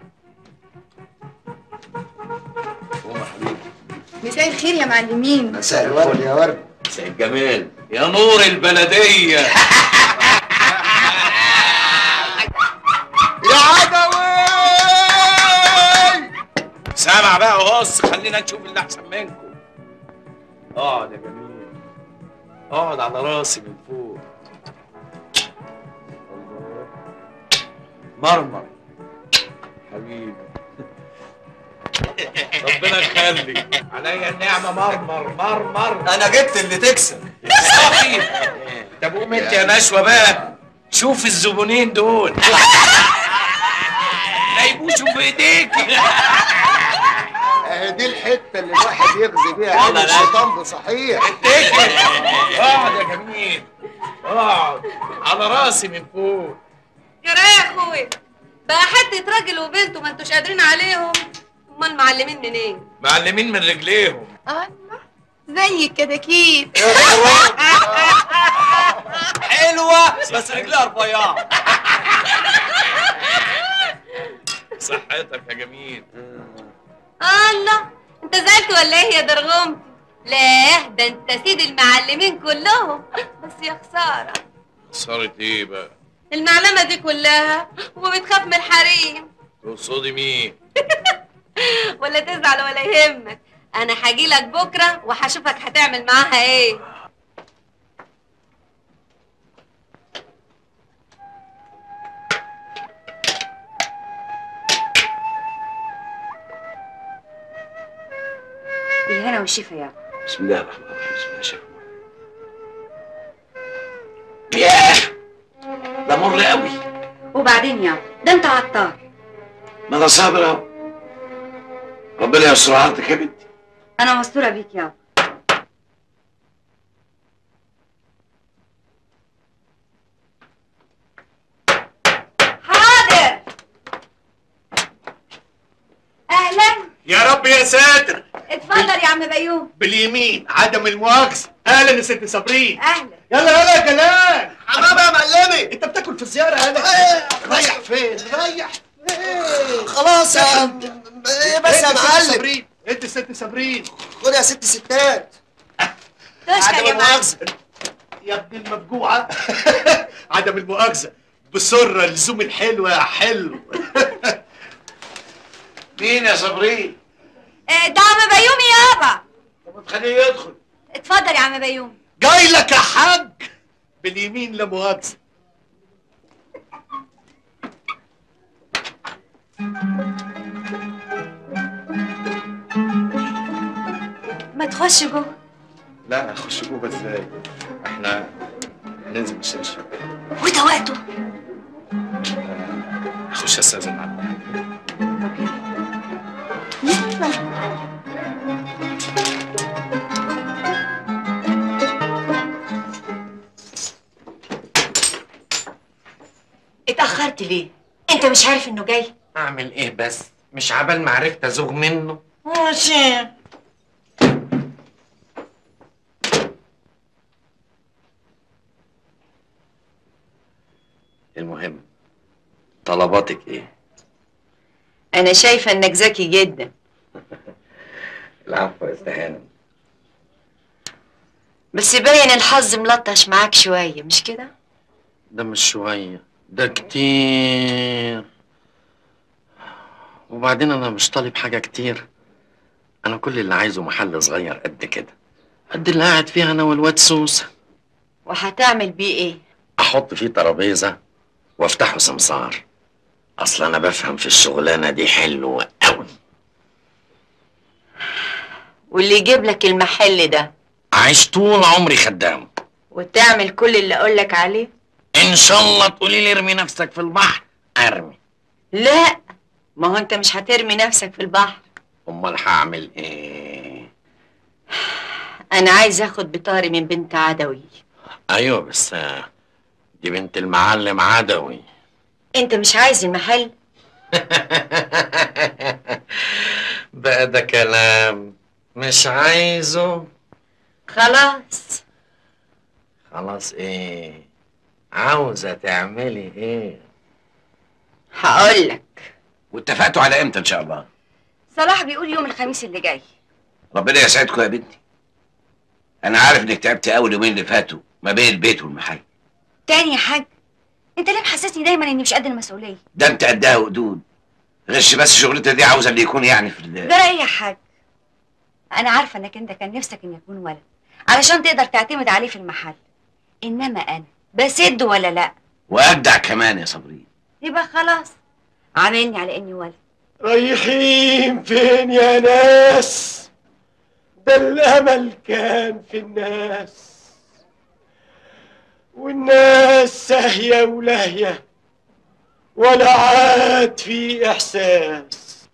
مساء الخير يا معلمين مساء الورد يا ورد مساء الجمال يا نور البلديه يا عدوي سامع بقى وقص خلينا نشوف اللي احسن منكم اقعد يا جميل اقعد على راسي من فوق الله مرمر حبيبي ربنا يخلي عليا النعمه مرمر مرمر انا جبت اللي تكسب صافي طب قوم انت يا نشوى بقى شوف الزبونين دول لا يبوسوا في ايديك اهي دي الحته اللي الواحد يغزي بيها عين والله لا. الشيطان بصحيح اتكل اقعد يا جميل اقعد على راسي من فوق جرى يا اخويا بقى حتة راجل وبنت وما انتوش قادرين عليهم امال معلمين منين معلمين من رجليهم الله زي الكتاكيت حلوه بس رجلها رفيعه صحتك يا جميل الله انت زعلت ولا ايه يا درغمتي لا ده انت سيد المعلمين كلهم بس يا خساره خسارة ايه بقى؟ المعلمه دي كلها وبتخاف من الحريم تقصدي مين؟ ولا تزعل ولا يهمك انا هجيلك بكره وهشوفك هتعمل معاها ايه بالهنا والشفا يا بسم الله الرحمن الرحيم بسم الله شايف ياه ده مر قوي وبعدين يا ده انت عطار ما انا صابر اهو ربنا يستر عرضك يا بنتي انا مستوره بيك يا حاضر اهلا يا رب يا ساتر اتفضل يا عم بيوم باليمين عدم المؤاخذه اهلا يا ست صابرين اهلا يلا يلا يا جلال حبابي يا معلمي انت بتاكل في الزياره انا رايح فين رايح فين خلاص يا ايه بس يا ادي ست معلم صابرين ادي ست صابرين خد يا ست ستات تشكر عدم يا معلم المؤاخذه يا ابن المفجوعه عدم المؤاخذه بسره اللزوم الحلوه يا حلو مين يا صابرين؟ آه، ده عم بيوم يابا طب ما تخليه يدخل اتفضل يا عم بيوم جاي لك يا حاج باليمين لا مؤاخذه ما تخش جوه لا هنخش جوه ازاي؟ احنا هننزل نشتري شوية وده وقته هخش استاذن عنك اتأخرت ليه؟ انت مش عارف انه جاي؟ اعمل ايه بس مش عبال ما عرفت ازوغ منه ماشي المهم طلباتك ايه؟ انا شايفة انك ذكي جدا العفو يا استهانم بس باين الحظ ملطش معاك شوية مش كده؟ ده مش شوية ده كتير وبعدين انا مش طالب حاجة كتير انا كل اللي عايزه محل صغير قد كده قد اللي قاعد فيها انا والواد سوسة وهتعمل بيه ايه؟ احط فيه ترابيزة وافتحه سمسار اصل انا بفهم في الشغلانة دي حلو قوي واللي يجيب لك المحل ده عايش طول عمري خدام وتعمل كل اللي اقولك عليه؟ ان شاء الله تقولي لي ارمي نفسك في البحر ارمي لا ما هو انت مش هترمي نفسك في البحر امال هعمل ايه انا عايز اخد بطاري من بنت عدوي ايوه بس آه، دي بنت المعلم عدوي انت مش عايز المحل بقى ده كلام مش عايزه خلاص خلاص ايه عاوزة تعملي ايه هقولك واتفقتوا على امتى ان شاء الله؟ صلاح بيقول يوم الخميس اللي جاي ربنا يسعدكم يا بنتي انا عارف انك تعبت قوي اليومين اللي فاتوا ما بين البيت والمحل تاني يا حاج انت ليه محسسني دايما اني مش قد المسؤوليه ده انت قدها وقدود غش بس شغلتها دي عاوزه اللي يكون يعني في ال- جرى ايه يا حاج انا عارفه انك انت كان نفسك ان يكون ولد علشان تقدر تعتمد عليه في المحل انما انا بسد ولا لا واجدع كمان يا صبري يبقى خلاص عاملني على اني ولد رايحين فين يا ناس ده الامل كان في الناس والناس ساهية ولاهية ولا عاد في احساس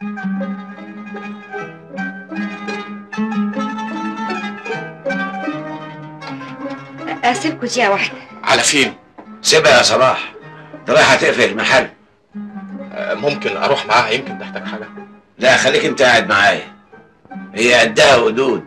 اسيبكوا دقيقه واحده على فين سيبها يا صلاح انت رايح هتقفل المحل آه، ممكن اروح معاها يمكن تحتاج حاجه لا خليك انت قاعد معايا هي قدها ودود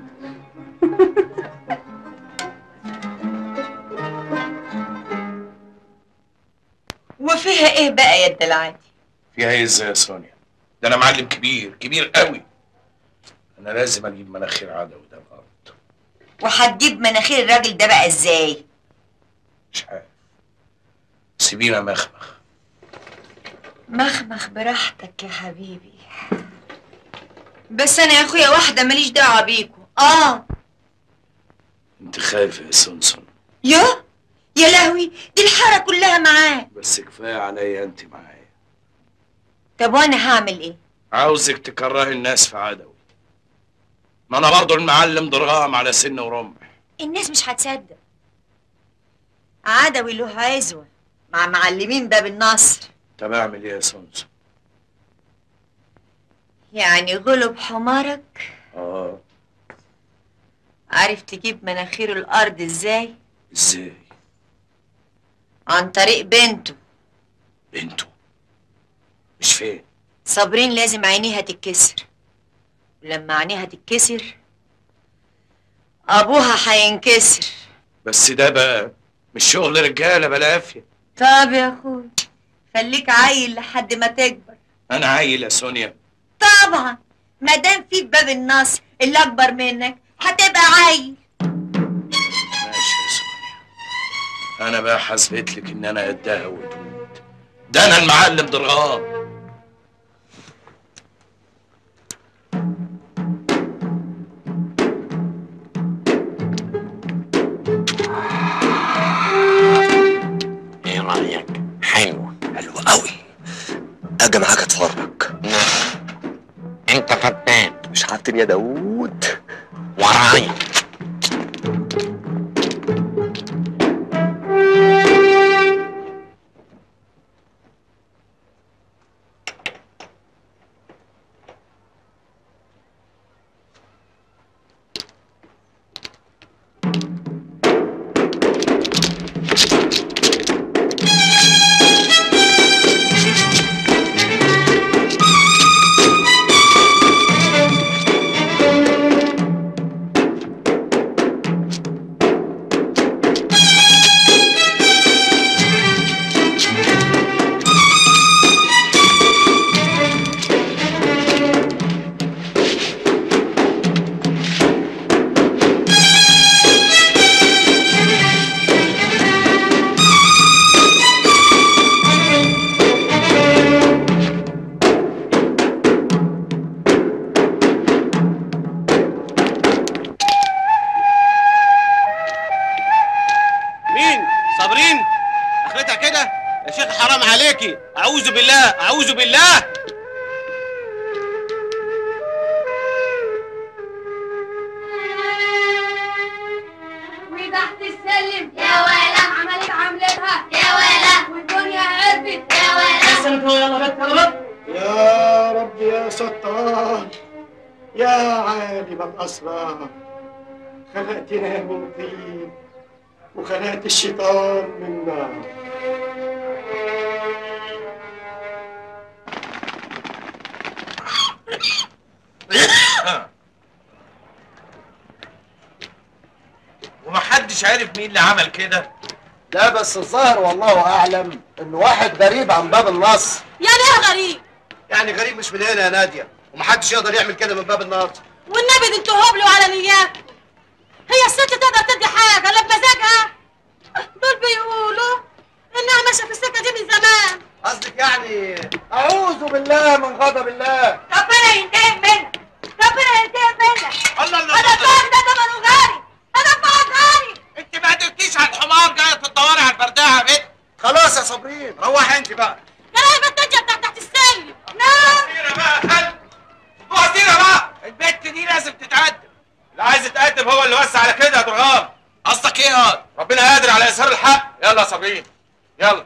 وفيها ايه بقى يا الدلعاتي فيها ايه ازاي يا سونيا ده انا معلم كبير كبير قوي انا لازم اجيب مناخير عدوي ده الارض وهتجيب مناخير الراجل ده بقى ازاي مش عارف سيبينا مخمخ مخمخ براحتك يا حبيبي بس انا يا اخويا واحده ماليش دعوه بيكم اه انت خايفه يا سونسون يا يا لهوي دي الحاره كلها معاه بس كفايه عليا انت معايا طب وانا هعمل ايه عاوزك تكرهي الناس في عدوي ما انا برضو المعلم ضرغام على سن ورمح الناس مش هتصدق عدوي له عزوه مع معلمين باب النصر طب اعمل ايه يا سونسون يعني غلب حمارك اه عارف تجيب مناخير الارض ازاي ازاي عن طريق بنته بنته مش فين صابرين لازم عينيها تتكسر ولما عينيها تتكسر ابوها هينكسر بس ده بقى مش شغل رجاله بلا عافيه طب يا اخوي خليك عيل لحد ما تكبر انا عيل يا سونيا طبعا ما دام في باب النصر اللي اكبر منك هتبقى عيل ماشي يا سونيا انا بقى حسبت لك ان انا قدها ودود ده انا المعلم ضرغام ايه رايك حلو حلو قوي اجي معاك اتفرج انت فتان مش عارفين يا داوود ورايا مين صابرين اخرتها كده يا شيخ حرام عليكي اعوذ بالله اعوذ بالله وتحت السلم يا ولا عملت عملتها يا ولا والدنيا عرفت يا ولا يلا بت يلا بت يا رب يا ستار يا عالم الاسرار خلقتنا من طين وخلقت الشيطان من نار ومحدش عارف مين اللي عمل كده لا بس الظاهر والله اعلم ان واحد غريب عن باب النصر يعني ايه غريب يعني غريب مش من هنا يا ناديه ومحدش يقدر يعمل كده من باب النصر والنبي دي انتوا هبلوا على نيات هي الست تقدر تدي حاجه لا بمزاجها دول بيقولوا انها ماشيه في السكه دي من زمان قصدك يعني اعوذ بالله من غضب الله ربنا ينتقم منك ربنا ينتقم منك الله الله انا فاهم ده ثمنه غالي انا فاهم غالي انت ما قدرتيش على الحمار جايه تدوري على البرداعه يا بنت خلاص يا صابرين روحي انت بقى كلام الدنيا بتاعت تحت السلم نعم وسيره بقى خل وسيره بقى البنت دي لازم تتقدم اللي عايز يتقدم هو اللي وسع على كده يا درغام قصدك ايه يا ربنا قادر على اظهار الحق يلا يا صابرين يلا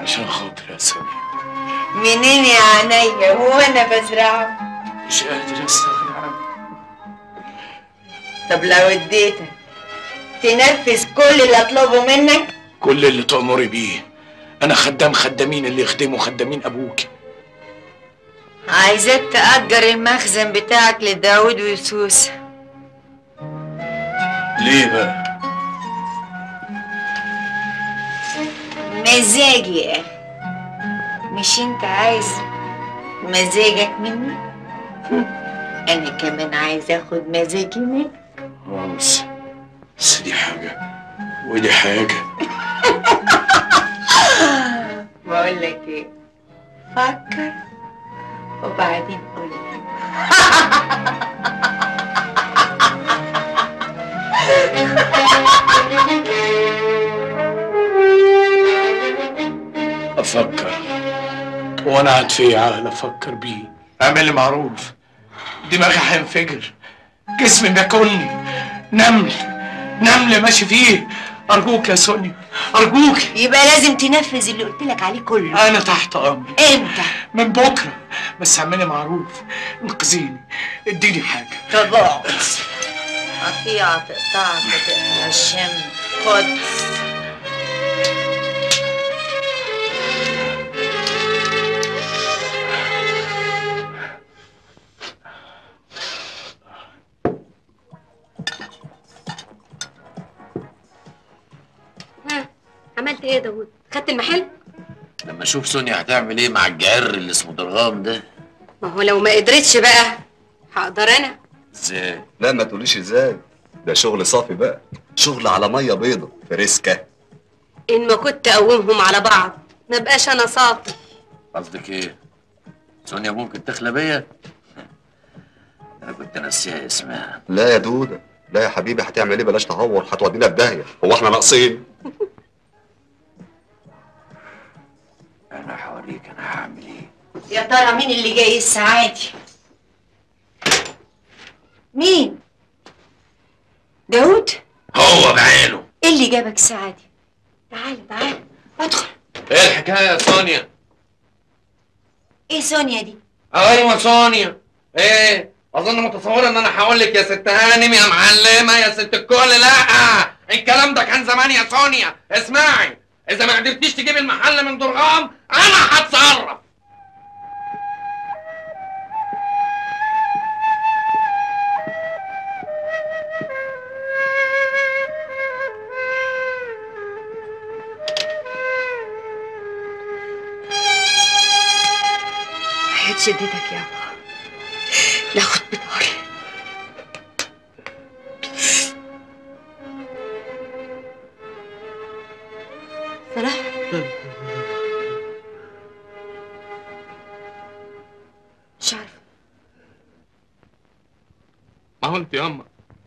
عشان خاطري يا سامي منين يا عينيا هو انا بزرعه مش قادر استغنى عنك طب لو اديتك تنفذ كل اللي اطلبه منك كل اللي تأمري بيه انا خدام خدامين اللي يخدموا خدامين ابوك عايزاك تأجر المخزن بتاعك لداود ويسوس ليه بقى مزاجي يا اخي مش انت عايز مزاجك مني انا كمان عايز اخد مزاجي منك اه بس بس دي حاجة ودي حاجة بقول لك ايه فكر وبعدين قول لي افكر وانا قاعد في عقل افكر بيه اعمل لي معروف دماغي هينفجر جسمي بياكلني نمل نمل ماشي فيه ارجوك يا سونيا ارجوك يبقى لازم تنفذ اللي قلت لك عليه كله انا تحت امرك امتى من بكره بس اعملي معروف انقذيني اديني حاجه طب اقعد قطيعة تقطعك وتقطع الشم خد ها عملت ايه يا داوود خدت المحل لما اشوف سونيا هتعمل ايه مع الجعر اللي اسمه درغام ده ما هو لو ما قدرتش بقى هقدر انا ازاي لا ما تقوليش ازاي ده شغل صافي بقى شغل على ميه بيضة فريسكا ان ما كنت اقومهم على بعض ما بقاش انا صافي قصدك ايه سونيا ممكن تخلى بيا انا كنت ناسيها اسمها لا يا دودة لا يا حبيبي هتعمل ايه بلاش تهور هتودينا في داهية هو احنا ناقصين انا هوريك انا هعمل ايه يا ترى مين اللي جاي الساعة دي مين داود هو بعينه ايه اللي جابك الساعة دي تعال تعال ادخل ايه الحكايه يا سونيا ايه سونيا دي ايوه سونيا ايه اظن متصوره ان انا هقول لك يا ست هانم يا معلمه يا ست الكل لا الكلام ده كان زمان يا سونيا اسمعي اذا ما قدرتيش تجيب المحل من درغام انا هتصرف حياة شدتك يابا لا خد بطاري صلاح مش عارفة ما هو انت ياما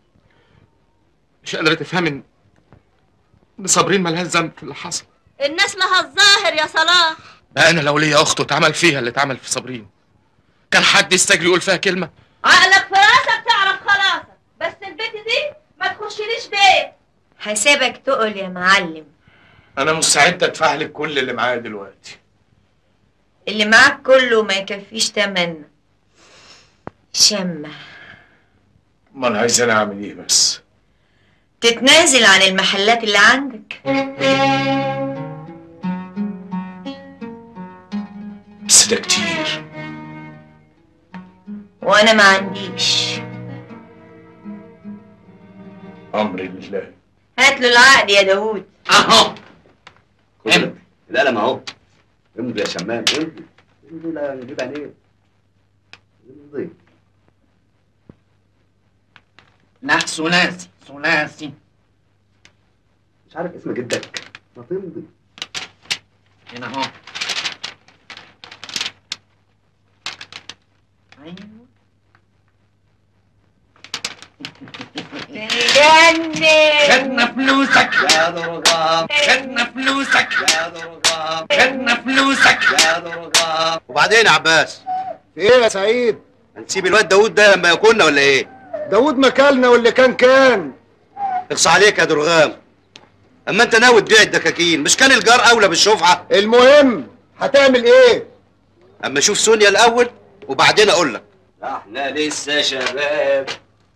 مش قادره تفهمي ان إن صابرين ملهاش ذنب في اللي حصل الناس لها الظاهر يا صلاح ده انا لو ليا اخته اتعمل فيها اللي اتعمل في صابرين كان حد يستجري يقول فيها كلمه عقلك في راسك تعرف خلاصك بس البت دي ما تخشليش بيت هسيبك تقول يا معلم انا مستعد ادفع لك كل اللي معايا دلوقتي اللي معاك كله ما يكفيش تمنى شمة امال عايزاني اعمل ايه بس تتنازل عن المحلات اللي عندك بس ده كتير وانا ما عنديش امري لله هات له العقد يا داوود اهو امضي القلم اهو امضي يا شمام امضي امضي لا نجيب عينيه امضي لا ثلاثي ثلاثي مش عارف اسم جدك ما تمضي هنا اهو جنن خدنا فلوسك يا درغام خدنا فلوسك يا درغام خدنا فلوسك يا درغام وبعدين يا عباس في ايه يا سعيد هنسيب الواد داوود ده لما ياكلنا ولا ايه؟ داوود مكلنا واللي كان كان اقصى عليك يا درغام اما انت ناوي تبيع الدكاكين مش كان الجار اولى بالشفعه المهم هتعمل ايه اما اشوف سونيا الاول وبعدين اقول لك احنا لسه شباب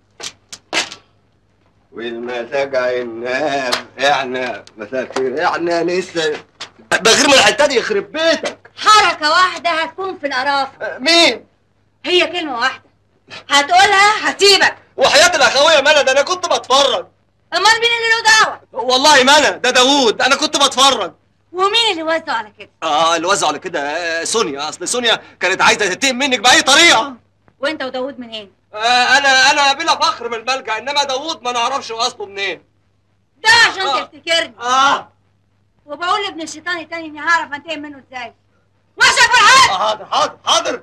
والمزاج عناب احنا مساء الخير احنا لسه بغير من الحته دي يخرب بيتك حركة واحدة هتكون في القرافة مين؟ هي كلمة واحدة هتقولها هسيبك وحياة الاخوية ملا ده انا كنت بتفرج امال مين اللي له دعوة والله ملا ده داوود انا كنت بتفرج ومين اللي وزعه على كده اه اللي وزعوا على كده آه، سونيا اصل سونيا كانت عايزه تنتقم منك باي طريقه وانت وداوود منين آه انا انا بلا فخر من الملجأ انما داوود ما نعرفش اصله منين ده عشان آه. تفتكرني اه وبقول لابن الشيطان التاني اني هعرف انتقم منه ازاي ماشي يا فرحان حاضر حاضر حاضر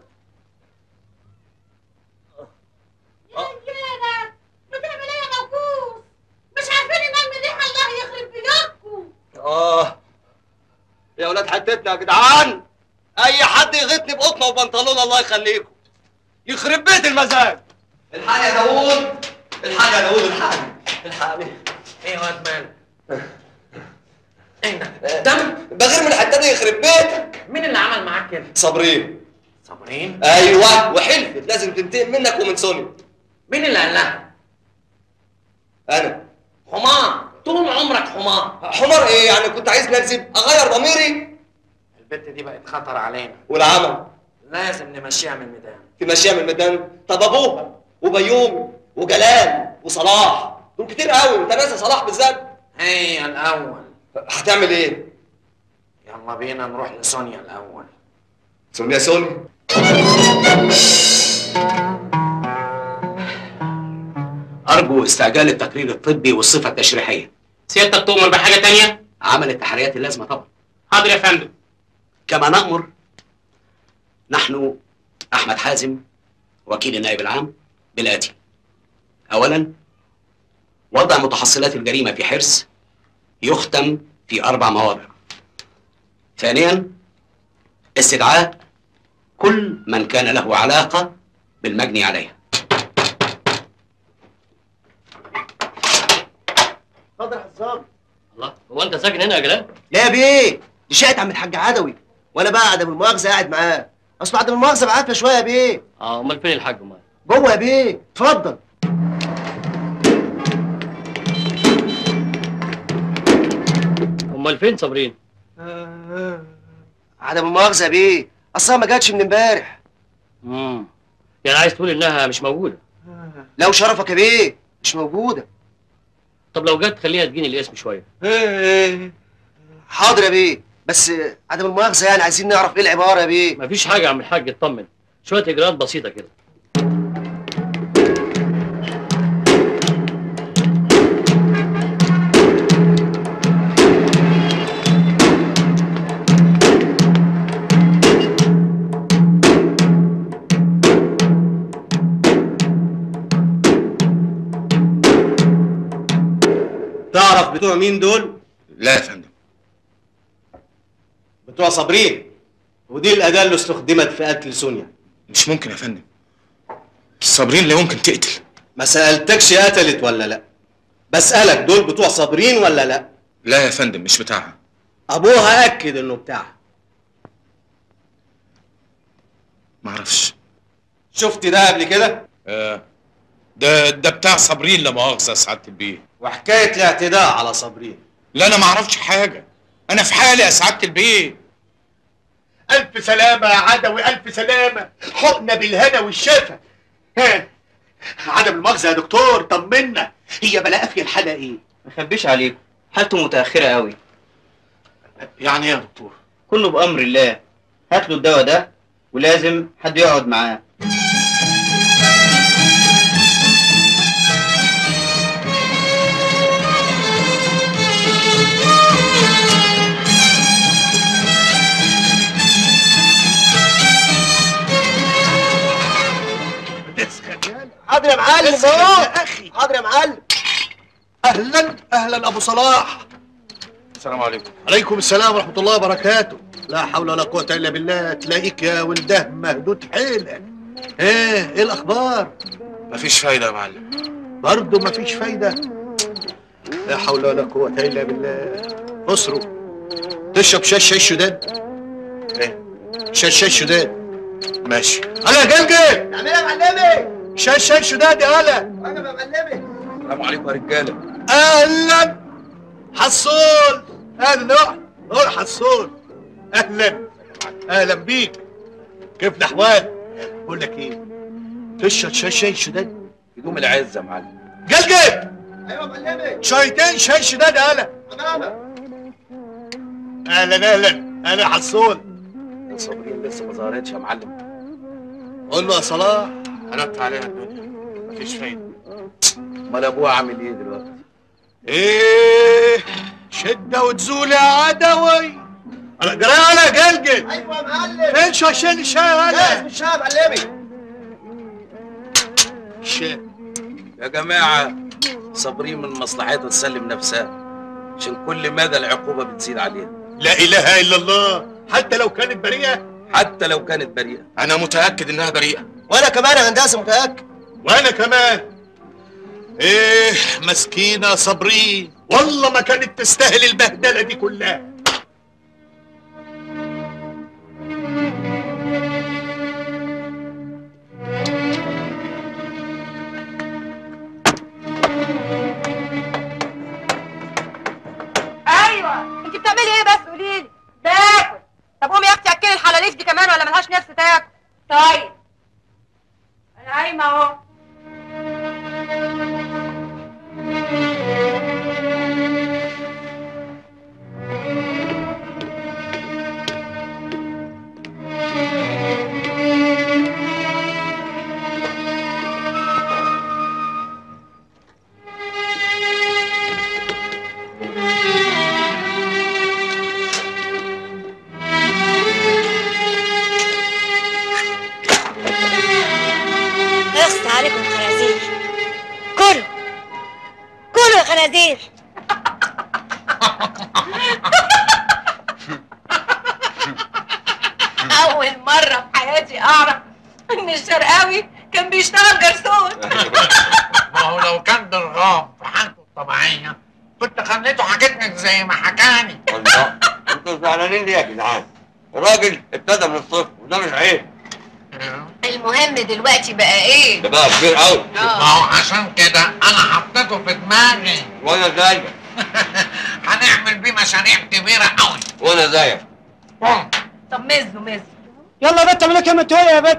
رجالة بتعمل ايه يا موكوس مش عارفين ننام مليح الله يخرب بيوتكم اه يا ولاد حتتنا يا جدعان اي حد يغطني بقطنه وبنطلون الله يخليكم يخرب بيت المزاج الحق يا داوود الحق يا داوود الحق الحق ايه يا واد مالك؟ ايه ده؟ دم؟ بغير من الحته دي يخرب بيتك مين اللي عمل معاك كده؟ صابرين صابرين؟ ايوه وحلفت لازم تنتقم منك ومن سونيا مين اللي قال لها؟ انا حمار طول عمرك حمار حمار ايه يعني كنت عايز نكذب اغير ضميري البت دي بقت خطر علينا والعمل لازم نمشيها من الميدان تمشيها من الميدان طب ابوها وبيومي وجلال وصلاح دول كتير قوي انت ناسي صلاح بالذات هي الاول هتعمل ايه يلا بينا نروح لسونيا الاول سونيا سونيا أرجو استعجال التقرير الطبي والصفة التشريحية سيادتك تؤمر بحاجة تانية؟ عمل التحريات اللازمة طبعا حاضر يا فندم كما نأمر نحن أحمد حازم وكيل النائب العام بالآتي أولا وضع متحصلات الجريمة في حرص يختم في أربع مواضع ثانيا استدعاء كل من كان له علاقة بالمجني عليها اتفضل يا حسام الله هو انت ساكن هنا يا جلال؟ لا يا بيه دي شقه عم الحاج عدوي وانا بقى عدم المؤاخذه قاعد معاه اصل عدم المؤاخذه بعافيه شويه يا بيه اه امال فين الحاج امال؟ جوه يا بيه اتفضل امال فين صابرين؟ عدم المؤاخذه يا بيه اصلا ما جاتش من امبارح امم يعني عايز تقول انها مش موجودة لو شرفك يا بيه مش موجوده طب لو جت خليها تجيني الاسم شوية حاضر يا بيه بس عدم المؤاخذه يعني عايزين نعرف ايه العباره يا بيه مفيش حاجة يا عم الحاج اطمن شوية اجراءات بسيطة كده تعرف بتوع مين دول؟ لا يا فندم بتوع صابرين ودي الأداة اللي استخدمت في قتل سونيا مش ممكن يا فندم صابرين لا ممكن تقتل ما سألتكش قتلت ولا لا بسألك دول بتوع صابرين ولا لا لا يا فندم مش بتاعها أبوها أكد إنه بتاعها معرفش شفت ده قبل كده؟ آه ده ده بتاع صابرين لا مؤاخذة يا سعادة البيه وحكاية الاعتداء على صابرين لا أنا معرفش حاجة أنا في حالي يا سعادة البيه ألف سلامة يا عدوي ألف سلامة حقنا بالهنا والشفا ها عدم المؤاخذة يا دكتور طمنا هي بلا في الحالة إيه؟ ما اخبيش عليكم حالته متأخرة قوي يعني إيه يا دكتور؟ كله بأمر الله هات له الدواء ده ولازم حد يقعد معاه حاضر يا معلم اسخن اهو يا أخي. حاضر يا معلم أهلا أهلا أبو صلاح السلام عليكم عليكم السلام ورحمة الله وبركاته لا حول ولا قوة إلا بالله تلاقيك يا ولده مهدود حيلك إيه إيه الأخبار؟ مفيش فايدة يا معلم برضه مفيش فايدة لا حول ولا قوة إلا بالله اسروا تشرب شاي شاي شداد ايه شاي شاي شداد ماشي هلا يا جلجل نعمل يا معلمي شاي شاي شداد يا هلا انا يا معلمي السلام عليكم يا رجاله اهلا حصول اهلا روح روح حصول اهلا اهلا بيك كيف الاحوال بقول لك ايه تشرب شاي شاي شداد هدوم العز يا معلم جلجل ايوه يا معلمي شايتين شاي شداد يا هلا انا اهلا اهلا انا حصول يا صابرين لسه ما ظهرتش يا معلم قول له يا صلاح قلبت عليها الدنيا مفيش فايده امال ابوها عامل ايه دلوقتي ايه شده وتزول يا عدوي انا جرى على جلجل ايوه يا معلم فين شاشين الشاي يا جاهز هلا بالشاي يا معلمي الشاي يا جماعه صابرين من مصلحتها تسلم نفسها عشان كل مدى العقوبه بتزيد عليها لا اله الا الله حتى لو كانت بريئه حتى لو كانت بريئه انا متاكد انها بريئه وانا كمان يا هندسه متاكد وانا كمان ايه مسكينه صابرين والله ما كانت تستاهل البهدله دي كلها ايوه انت بتعملي ايه بس قولي لي باكل طب قومي يا اختي اكلي الحلاليف دي كمان ولا ملهاش نفس تاكل طيب انا قايمه اهو اخس عليكم خنازير كلوا كلوا يا خنازير اول مره في حياتي اعرف ان الشرقاوي كان بيشتغل جرسون ما هو لو كان درغام في حالته الطبيعيه كنت خليته حكيتني زي ما حكاني الله انتوا زعلانين ليه يا جدعان؟ الراجل ابتدى من الصفر وده مش عيب المهم دلوقتي بقى ايه ده بقى كبير قوي ما هو عشان كده انا حطيته في دماغي وانا زيك هنعمل بيه مشاريع كبيره قوي وانا زيك طب مزوا مزوا يلا يا بت اعمل لك يا متويه يا بت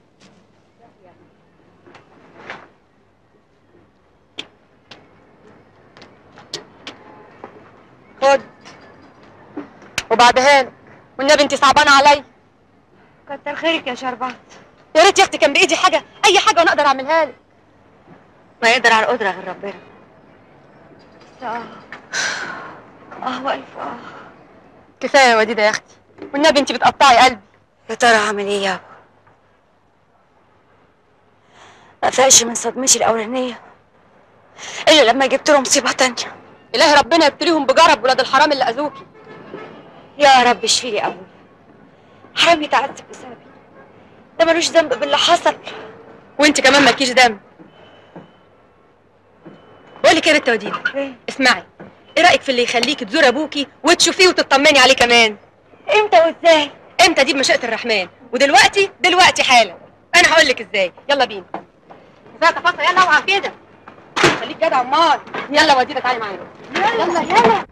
خد وبعدها لك والنبي انت صعبانه عليا كتر خيرك يا شربات يا ريت يا اختي كان بايدي حاجه اي حاجه وانا اقدر اعملها لك ما يقدر على القدرة غير ربنا اه اه والف اه كفايه يا وديده يا اختي والنبي انت بتقطعي قلبي يا ترى هعمل ايه يابا ما فاقش من صدمتي الاولانيه الا لما جبت له مصيبه تانية الهي ربنا يبتليهم بجرب ولاد الحرام اللي اذوكي يا رب اشفي لي ابويا حرام يتعذب بسببي ده ملوش ذنب باللي حصل وانت كمان مالكيش دم بقول لك ايه يا بنت وديده اسمعي ايه رايك في اللي يخليكي تزور ابوكي وتشوفيه وتطمني عليه كمان امتى وازاي امتى دي بمشيئه الرحمن ودلوقتي دلوقتي حالا انا هقول لك ازاي يلا بينا كفايه تفاصيل يلا اوعى كده خليك جدع امال يلا وديده تعالي معايا يلا يلا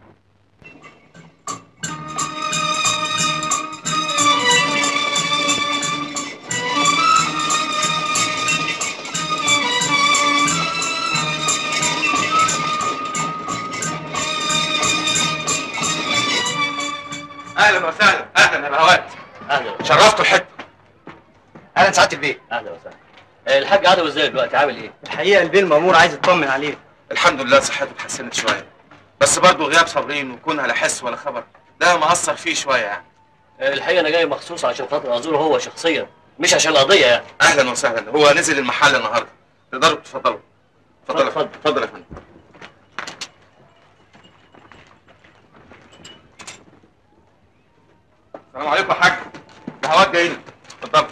اهلا وسهلا اهلا يا بهوات اهلا شرفتوا الحته اهلا سعاده البيه اهلا وسهلا آه، الحاج عدوي ازاي دلوقتي عامل ايه؟ الحقيقه البيه المامور عايز يطمن عليه الحمد لله صحته اتحسنت شويه بس برضه غياب صابرين وكونها لا حس ولا خبر ده مأثر فيه شويه يعني آه، الحقيقه انا جاي مخصوص عشان خاطر ازوره هو شخصيا مش عشان القضيه يعني اهلا وسهلا هو نزل المحل النهارده تقدروا تتفضلوا اتفضل اتفضل اتفضل يا فندم السلام عليكم يا حاج بهوات جاي لك اتفضل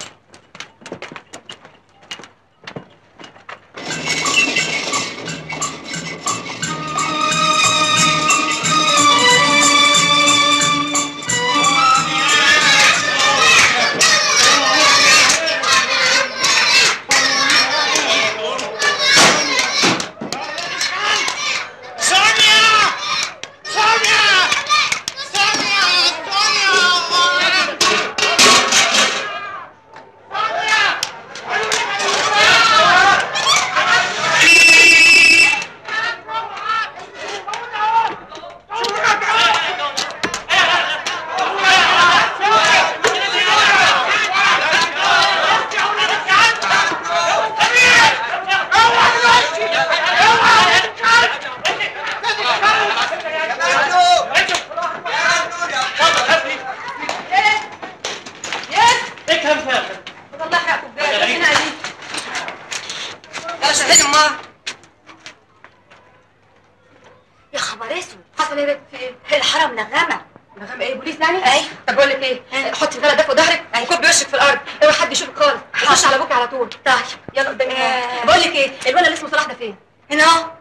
بقول لك ايه حطي الغدا ده فوق ظهرك وكبي وشك في الارض اوعي حد يشوفك خالص خش على ابوك على طول طيب يلا قدامي بقول لك ايه الولد اللي اسمه صلاح ده فين هنا اهو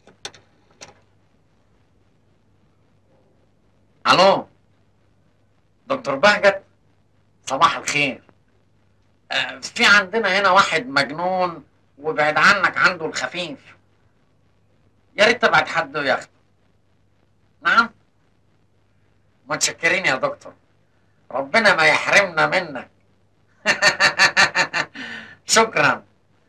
الو دكتور بهجت صباح الخير آه، في عندنا هنا واحد مجنون وبعد عنك عنده الخفيف يا ريت تبعت حد ياخده نعم متشكرين يا دكتور ربنا ما يحرمنا منك شكرا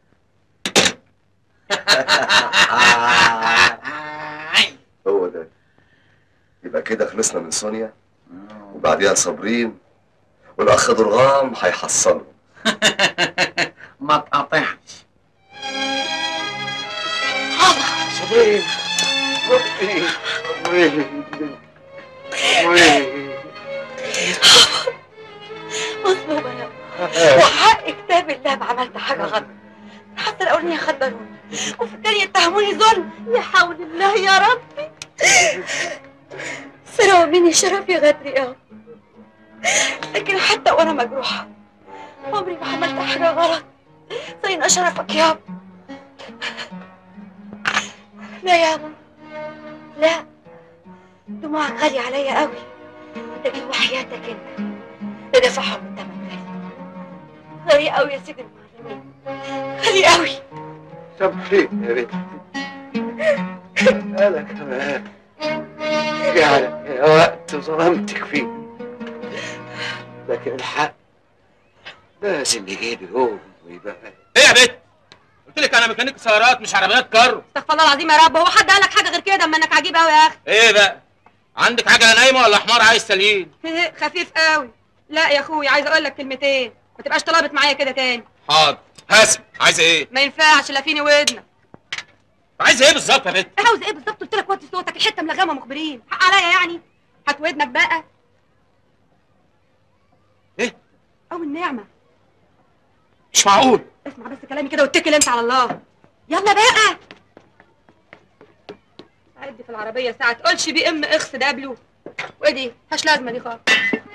هو ده يبقى كده خلصنا من سونيا وبعديها صابرين والاخ درغام هيحصلوا ما تقاطعش صابرين مظلومة يا وحق كتاب الله ما عملت حاجة غلط حتى الأولانية خدروني وفي الثانية اتهموني ظلم يا حول الله يا ربي سرقوا مني شرفي غدري يا رب. لكن حتى وأنا مجروحة عمري ما عملت حاجة غلط زين أشرفك يا رب لا يا ماما لا دموعك غالية عليا قوي لكن وحياتك انت لدفعهم الثمن غالي غالي قوي يا سيدي المعلمين غالي قوي صابرين يا بنتي انا كمان يعني يا وقت ظلمتك فيه لكن الحق لازم يجيب يوم ويبقى ايه يا بت قلت لك انا ميكانيك سيارات مش عربيات كارو استغفر الله العظيم يا رب هو حد قال لك حاجه غير كده اما انك عجيب قوي يا اخي ايه بقى عندك عجله نايمه ولا حمار عايز تليين خفيف قوي لا يا اخوي عايز اقول لك كلمتين ما تبقاش طلبت معايا كده تاني حاضر هاسم عايزه ايه ما ينفعش لا فيني ودنك عايزه ايه بالظبط يا بت عاوز ايه بالظبط قلت لك وطي صوتك الحته ملغمه مخبرين حق عليا يعني هات ودنك بقى ايه او النعمه مش معقول اسمع بس كلامي كده واتكل انت على الله يلا بقى عدي في العربيه ساعه تقولش بي ام اخس دبلو وايه دي ملهاش لازمه دي خالص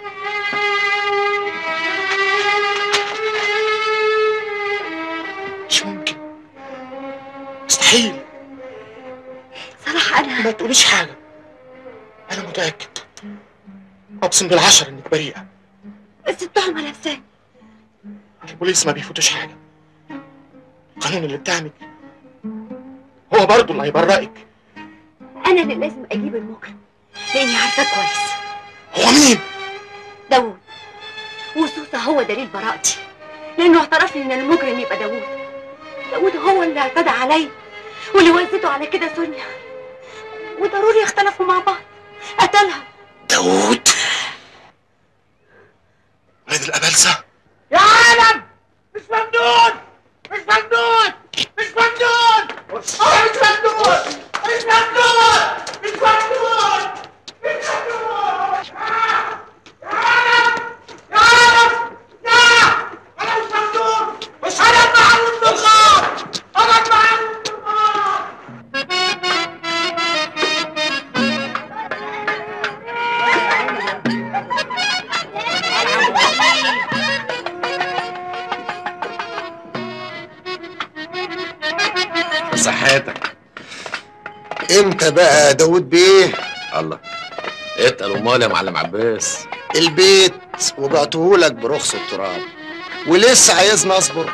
مش ممكن مستحيل صراحه انا ما تقوليش حاجه انا متاكد اقسم بالعشر انك بريئه بس التهمه لابساني البوليس ما بيفوتوش حاجه القانون اللي بتاعك هو برضه اللي هيبرئك انا اللي لازم اجيب المجرم لاني عارفاه كويس هو مين داوود وسوسه هو دليل براءتي لانه اعترف لي ان المجرم يبقى داوود داوود هو اللي اعتدى علي واللي وزته على كده سونيا وضروري اختلفوا مع بعض قتلها داوود ولاد الابلسه يا عالم مش ممنون مش ممنون مش ممنون مش ممنون مش ممنون مش ممنون مش ممنون يا عالم يا عالم لا انا مش ممنون مش انا معلم بالغار انا معلم بالغار صحتك امتى بقى يا داوود بيه الله اتقل امال يا معلم عباس البيت وبعتهولك برخص التراب ولسه عايزني اصبر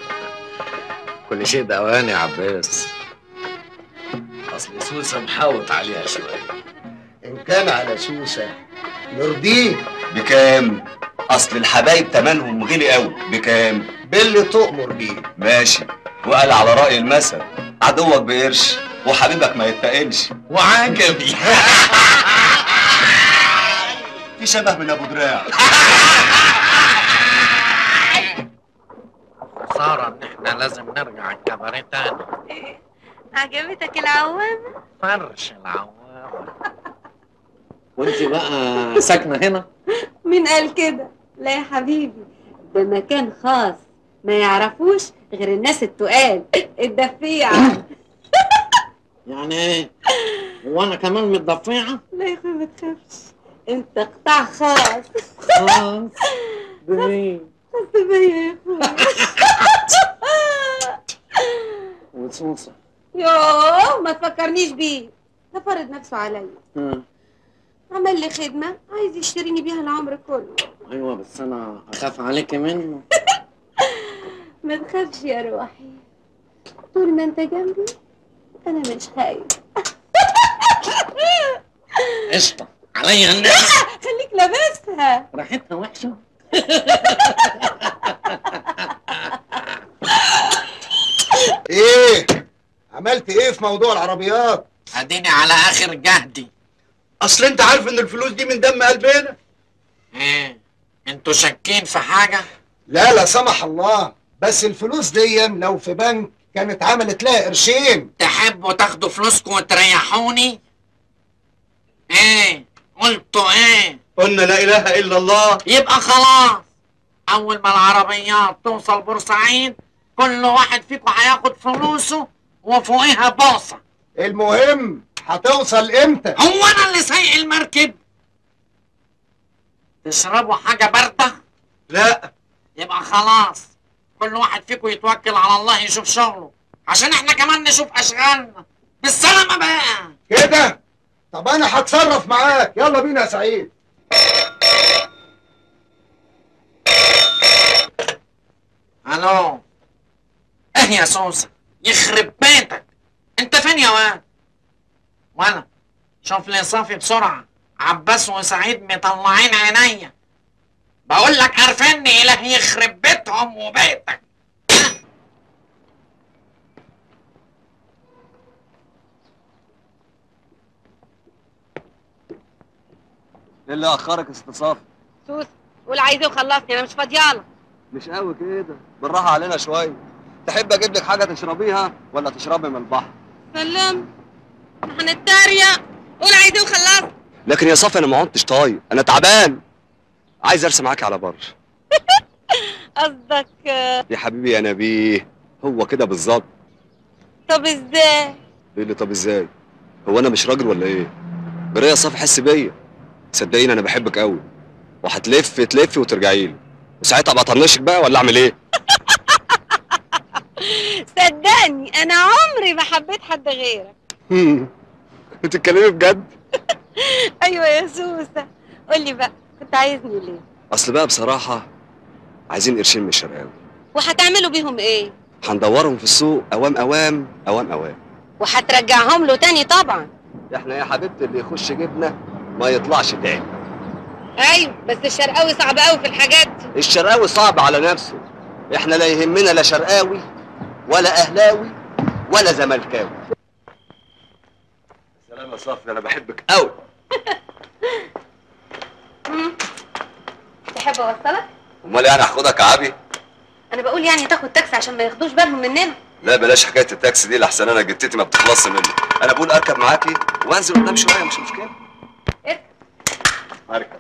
كل شيء ده اوان يا عباس اصل سوسه محاوط عليها شويه ان كان على سوسه نرضيه بكام اصل الحبايب تمنهم غلي قوي بكام باللي تؤمر بيه ماشي وقال على رأي المثل عدوك بقرش وحبيبك ما يتقلش وعجبي في شبه من ابو دراع خسارة ان احنا لازم نرجع الكباريه تاني عجبتك العوامة فرش العوامة وانت بقى ساكنة هنا؟ مين قال كده؟ لا يا حبيبي ده مكان خاص ما يعرفوش غير الناس التقال الدفيعة يعني ايه؟ وانا كمان متضفيعة؟ لا يا اخويا ما تخافش انت قطاع خاص خاص بمين خاص بيا يا اخويا وسوسة يوه ما تفكرنيش بيه ده فرض نفسه عليا مم. عمل لي خدمة عايز يشتريني بيها العمر كله ايوه بس انا اخاف عليك منه ما تخافش يا روحي طول ما انت جنبي انا مش خايف قشطة عليا النبي خليك لابسها ريحتها وحشة ايه عملت ايه في موضوع العربيات اديني على اخر جهدي اصل انت عارف ان الفلوس دي من دم قلبنا ايه انتوا شاكين في حاجة لا لا سمح الله بس الفلوس دي لو في بنك كانت عملت لها قرشين تحبوا تاخدوا فلوسكم وتريحوني ايه قلتوا ايه قلنا لا اله الا الله يبقى خلاص اول ما العربيات توصل بورسعيد كل واحد فيكم هياخد فلوسه وفوقيها بوصة المهم هتوصل امتى هو انا اللي سايق المركب تشربوا حاجة باردة لا يبقى خلاص كل واحد فيكم يتوكل على الله يشوف شغله عشان احنا كمان نشوف اشغالنا بالسلامة بقى كده طب انا هتصرف معاك يلا بينا يا سعيد الو ايه يا سوسة يخرب بيتك انت فين يا واد وانا شوف لي صافي بسرعة عباس وسعيد مطلعين عينيا بقول لك عارفيني اله يخرب بيتهم وبيتك ايه اللي اخرك استصاف سوس قول عايز ايه وخلصني انا مش فاضيالك مش قوي كده بالراحه علينا شويه تحب اجيب لك حاجه تشربيها ولا تشربي من البحر سلم هنتريق قول عايز ايه وخلصني لكن يا صافي انا ما عدتش طايق انا تعبان عايز ارسم معاكي على بر قصدك آه، يا حبيبي يا نبيه هو كده بالظبط طب ازاي ايه اللي طب ازاي هو انا مش راجل ولا ايه جريه يا صافي حس بيا صدقيني انا بحبك قوي وهتلف تلفي وترجعي لي وساعتها ابقى اطنشك بقى ولا اعمل ايه صدقني انا عمري ما حبيت حد غيرك بتتكلمي بجد ايوه يا سوسه قول لي بقى كنت عايزني ليه اصل بقى بصراحه عايزين قرشين من الشرقاوي وهتعملوا بيهم ايه هندورهم في السوق اوام اوام اوام اوام وهترجعهم له تاني طبعا احنا يا حبيبتي اللي يخش جبنه ما يطلعش تاني ايوه بس الشرقاوي صعب قوي في الحاجات دي الشرقاوي صعب على نفسه احنا لا يهمنا لا شرقاوي ولا اهلاوي ولا زملكاوي سلام يا صافي انا بحبك قوي تحب اوصلك امال يعني هاخدك عبي انا بقول يعني تاخد تاكسي عشان ما ياخدوش بالهم مننا لا بلاش حكايه التاكسي دي لحسن انا جتتي ما بتخلصش مني انا بقول اركب معاكي وانزل قدام شويه مش مشكله اركب. اركب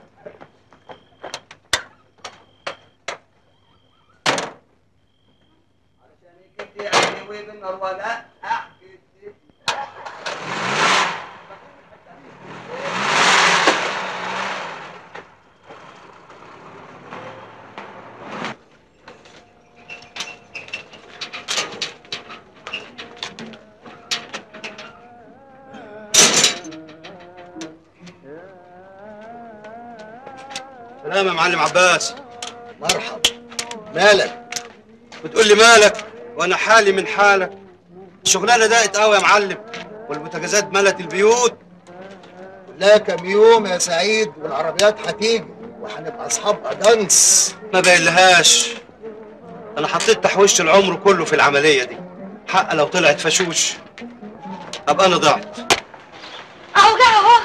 سلام يا معلم عباس مرحبا مالك بتقول لي مالك وانا حالي من حالك الشغلانه ضاقت قوي يا معلم والبوتاجازات ملت البيوت لا كام يوم يا سعيد والعربيات هتيجي وهنبقى اصحاب ادانس ما باينلهاش انا حطيت تحويش العمر كله في العمليه دي حق لو طلعت فشوش ابقى انا ضعت اهو جه اهو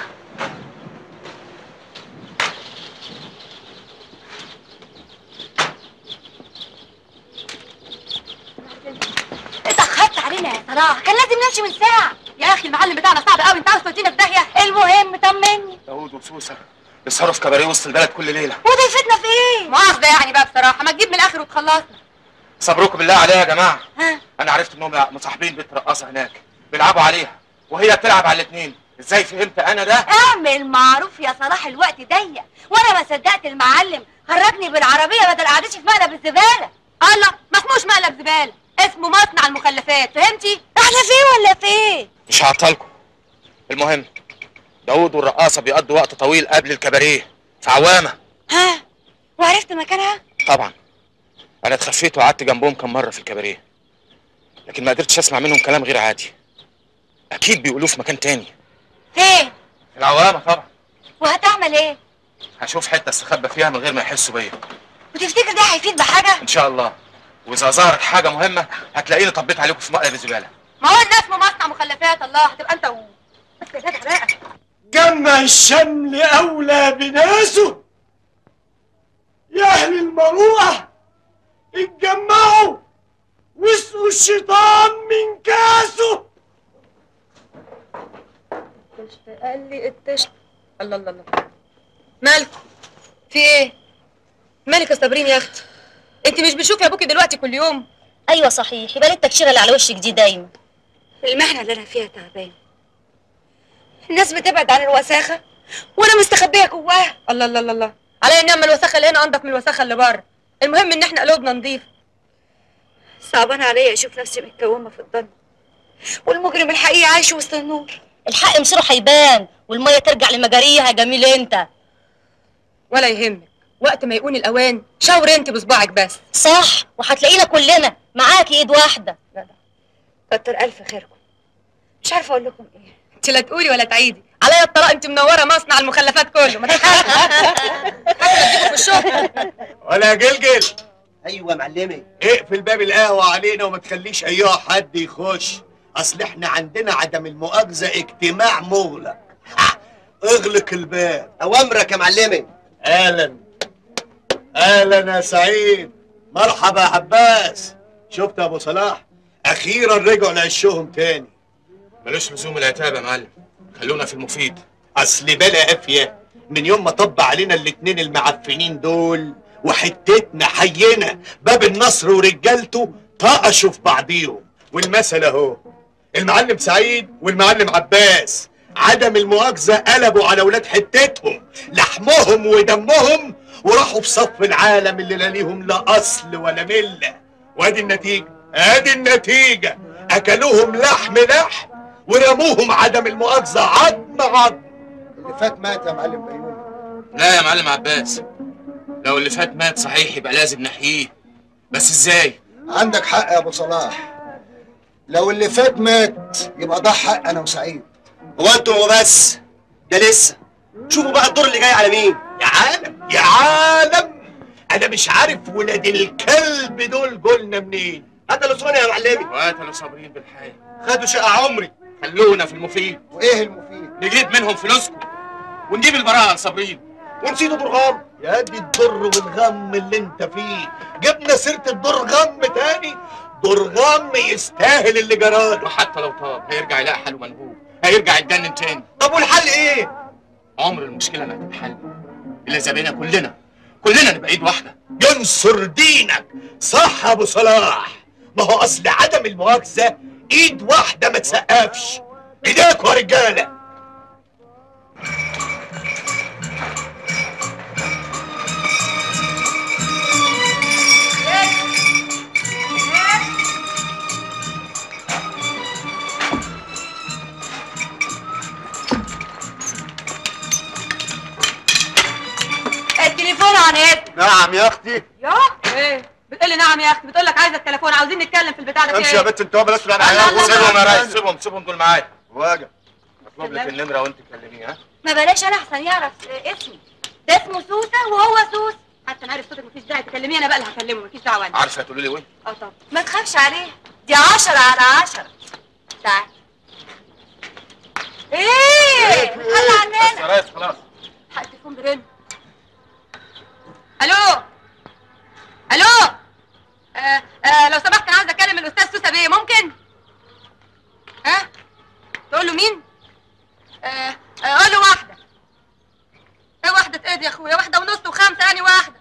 اتأخرت علينا يا صلاح كان لازم نمشي من ساعة يا اخي المعلم بتاعنا صعب قوي انت عاوز تودينا في داهيه المهم طمني داوود وسوسه بيسهروا في كباريه وسط البلد كل ليله وده يفيدنا في ايه؟ مؤاخذه يعني بقى بصراحه ما تجيب من الاخر وتخلصنا صبروكم بالله عليها يا جماعه ها انا عرفت انهم مصاحبين بنت رقاصه هناك بيلعبوا عليها وهي بتلعب على الاثنين ازاي فهمت انا ده اعمل معروف يا صلاح الوقت ضيق وانا ما صدقت المعلم خرجني بالعربيه بدل قعدتي في مقلب الزباله الله ما اسموش مقلب زباله اسمه مصنع المخلفات فهمتي احنا فين ولا فين مش هعطلكم المهم داوود والرقاصه بيقضوا وقت طويل قبل الكباريه في عوامه ها وعرفت مكانها طبعا انا اتخفيت وقعدت جنبهم كم مره في الكباريه لكن ما قدرتش اسمع منهم كلام غير عادي اكيد بيقولوه في مكان تاني فين في العوامه طبعا وهتعمل ايه هشوف حته استخبى فيها من غير ما يحسوا بيا وتفتكر ده هيفيد بحاجه ان شاء الله واذا ظهرت حاجه مهمه هتلاقيني طبيت عليكم في مقلب الزباله ما هو ده اسمه مصنع مخلفات الله هتبقى انت و بس يا جدع بقى جمع الشمل أولى بناسه يا أهل المروءة اتجمعوا واسقوا الشيطان من كاسه التشت قال لي التشت الله الله الله مالكم في ايه مالك يا صابرين يا اختي انت مش بتشوفي ابوكي دلوقتي كل يوم ايوه صحيح يبقى ليه التكشيره اللي على وشك دي دايما المهنه اللي انا فيها تعبان الناس بتبعد عن الوساخه وانا مستخبيه جواها الله الله الله الله على ان اما الوساخه اللي هنا انضف من الوساخه اللي بره المهم ان احنا قلوبنا نضيف صعبان عليا اشوف نفسي متكومه في الضلمه والمجرم الحقيقي عايش وسط النور الحق مصيره هيبان والميه ترجع لمجاريها يا جميل انت ولا يهمك وقت ما يكون الاوان شاور انت بصباعك بس صح وهتلاقينا كلنا معاكي ايد واحده كتر الف خيركم مش عارفه اقول لكم ايه انت لا تقولي ولا تعيدي عليا الطلاق انت منوره مصنع المخلفات كله ما تخافي في الشغل ولا يا جلجل ايوه معلمي اقفل باب القهوة علينا وما تخليش اي حد يخش اصل احنا عندنا عدم المؤاخذة اجتماع مغلق آه، اغلق الباب اوامرك يا معلمي اهلا اهلا يا سعيد مرحبا يا عباس شفت يا ابو صلاح اخيرا رجعوا لعشهم تاني ملوش لزوم العتاب يا معلم خلونا في المفيد اصل بلا قافيه من يوم ما طب علينا الاتنين المعفنين دول وحتتنا حينا باب النصر ورجالته طقشوا في بعضيهم والمثل اهو المعلم سعيد والمعلم عباس عدم المؤاخذة قلبوا على ولاد حتتهم لحمهم ودمهم وراحوا في صف العالم اللي لا ليهم لا أصل ولا ملة وادي النتيجة ادي النتيجة أكلوهم لحم لحم ورموهم عدم المؤاخذة عظم عظم اللي فات مات يا معلم بيومي لا يا معلم عباس لو اللي فات مات صحيح يبقى لازم نحييه بس ازاي عندك حق يا ابو صلاح لو اللي فات مات يبقى ده حق انا وسعيد هو انتوا وبس ده لسه شوفوا بقى الدور اللي جاي على مين يا عالم يا عالم انا مش عارف ولاد الكلب دول جولنا منين قتلوا سونيا يا معلمي وقتلوا صابرين بالحياة خدوا شقة عمري خلونا في المفيد وايه المفيد نجيب منهم فلوسكم ونجيب البراءة لصابرين ونسيتوا درغام يا دي الضر والغم اللي انت فيه جبنا سيرة الضر غم تاني درغام يستاهل اللي جراله وحتى لو طاب هيرجع يلاقي حاله منهوب هيرجع يتجنن تاني طب والحل ايه؟ عمر المشكلة ما هتتحل إلا إذا بقينا كلنا كلنا نبقى إيد واحدة ينصر دينك صح يا ابو صلاح ما هو اصل عدم المؤاخذة ايد واحدة ما تسقفش ايديكوا يا رجالة التليفون عن ايه نعم يا اختي يا ايه بتقول لي نعم يا اختي بتقول لك عايزه التليفون عاوزين نتكلم في البتاع ده في امشي ايه يا بنت انت بلاش تلعب الله الله سيبهم يا الله. ريس سيبهم سيبهم دول معايا واجب اطلب لك النمرة وأنت تكلميه ها ما بلاش انا احسن يعرف اسمي ده اسمه سوسه وهو سوس حتى انا عارف صوتك مفيش داعي تكلميه انا بقى اللي هكلمه مفيش دعوه انت عارفة هتقولي لي إيه؟ اه طب ما تخافش عليه دي عشرة على عشرة تعال ايه خلي عننا يا ريس خلاص حق التليفون برن الو الو آه آه لو سمحت انا عايزه اكلم الاستاذ سوسه بيه ممكن ها تقول له مين آه آه قول له واحده ايه واحده ايه دي يا اخويا واحده ونص وخمسه اني واحده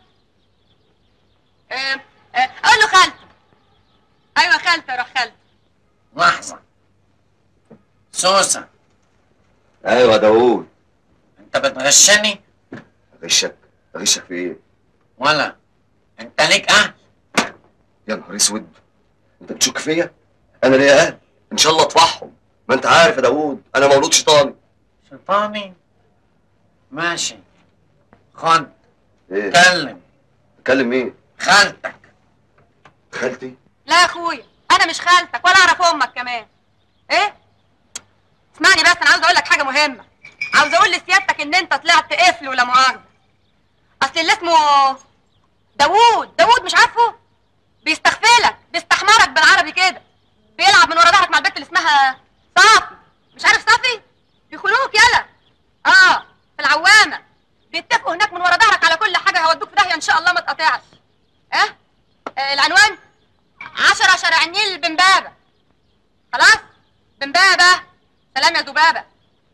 آه آه قول له خالته ايوه خالته روح خالته لحظة سوسة ايوه داوود انت بتغشني غشك غشك في ايه؟ ولا انت ليك اهل يا نهار اسود انت بتشك فيا؟ انا ليا اهل ان شاء الله اطفحهم ما انت عارف يا داوود انا مولود شيطاني شيطاني ماشي خد ايه؟ كلم تكلم مين؟ خالتك خالتي؟ لا يا اخويا انا مش خالتك ولا اعرف امك كمان ايه اسمعني بس انا عاوز اقول لك حاجه مهمه عاوز اقول لسيادتك ان انت طلعت قفل ولا مؤاخذه اصل اللي اسمه داوود داوود مش عارفه بيستغفلك بيستحمرك بالعربي كده بيلعب من ورا ظهرك مع البنت اللي اسمها صافي مش عارف صافي بيخونوك يلا اه في العوامه بيتفقوا هناك من ورا ظهرك على كل حاجه هودوك في داهيه ان شاء الله ما تقطعش اه, آه العنوان عشرة شارع النيل بمبابة خلاص بمبابة سلام يا ذبابة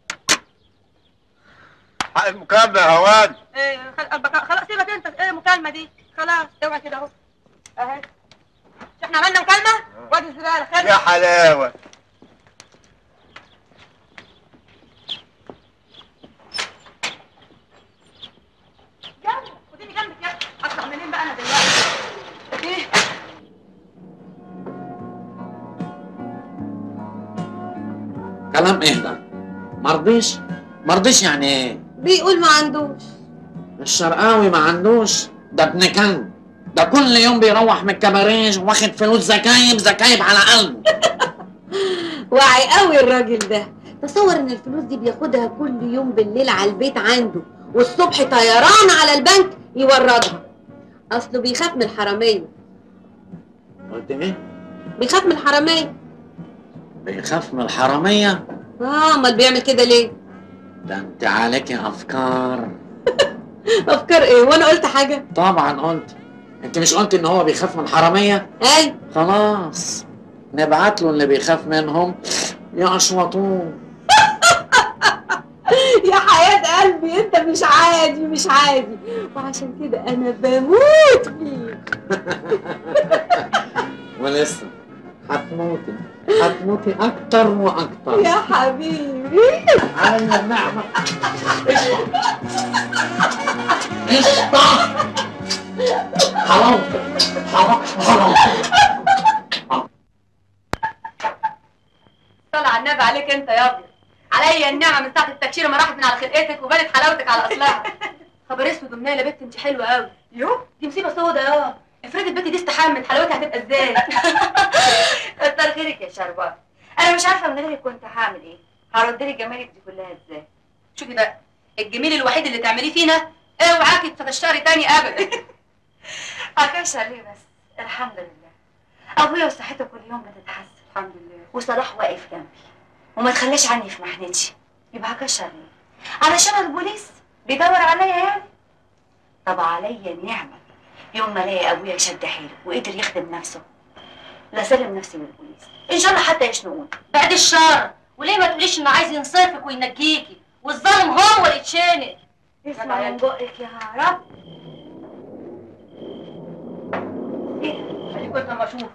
حق المكالمة يا هوان إيه خل- بك- خلاص سيبك انت ايه المكالمة دي خلاص اوعى كده اهو اهي مش احنا عملنا مكالمة وادي الزبالة خلي يا حلاوة يلا خديني جنبك يلا اطلع منين بقى انا دلوقتي ايه كلام ايه ده مرضيش مرضيش يعني ايه بيقول ما عندوش الشرقاوي ما عندوش ده ابن كلب ده كل يوم بيروح من الكباريج واخد فلوس زكايب زكايب على قلبه واعي قوي الراجل ده تصور ان الفلوس دي بياخدها كل يوم بالليل على البيت عنده والصبح طيران على البنك يوردها اصله بيخاف من الحراميه قلت ايه بيخاف من الحراميه بيخاف من الحراميه اه امال بيعمل كده ليه ده انت عليكي افكار افكار ايه وانا قلت حاجه طبعا قلت انت مش قلت ان هو بيخاف من الحراميه اي خلاص نبعت له اللي بيخاف منهم يقشوطوه يا حياة قلبي انت مش عادي مش عادي وعشان كده انا بموت فيك ولسه هتموتي هتموتي اكتر واكتر يا حبيبي عليا النعمه قشطه حرام حرام حرام طلع على النبي عليك انت يا ابيض عليا النعمه من ساعه التكشيره ما راحت من على خلقتك وبانت حلاوتك على اصلها خبر اسود ومنيله بنت انت حلوه قوي يو دي مصيبه سودا يا افرضي البنت دي استحمت حلاوتها هتبقى ازاي كتر خيرك يا شربات انا مش عارفه من غيرك كنت هعمل ايه هرد لك جمالك دي كلها ازاي شوفي بقى الجميل الوحيد اللي تعمليه فينا اوعاكي تفتشري تاني ابدا هكشر ليه بس الحمد لله ابويا وصحته كل يوم بتتحسن الحمد لله وصلاح واقف جنبي وما تخليش عني في محنتي يبقى هكشر ليه علشان البوليس بيدور عليا يعني طب عليا النعمه يوم ما الاقي ابويا شد حيله وقدر يخدم نفسه لا سلم نفسي من البوليس ان شاء الله حتى يشنقوني بعد الشر وليه ما تقوليش انه عايز ينصفك وينجيكي والظالم هو اللي يتشنق اسمع من بقك يا رب خليكوا انت ما اشوف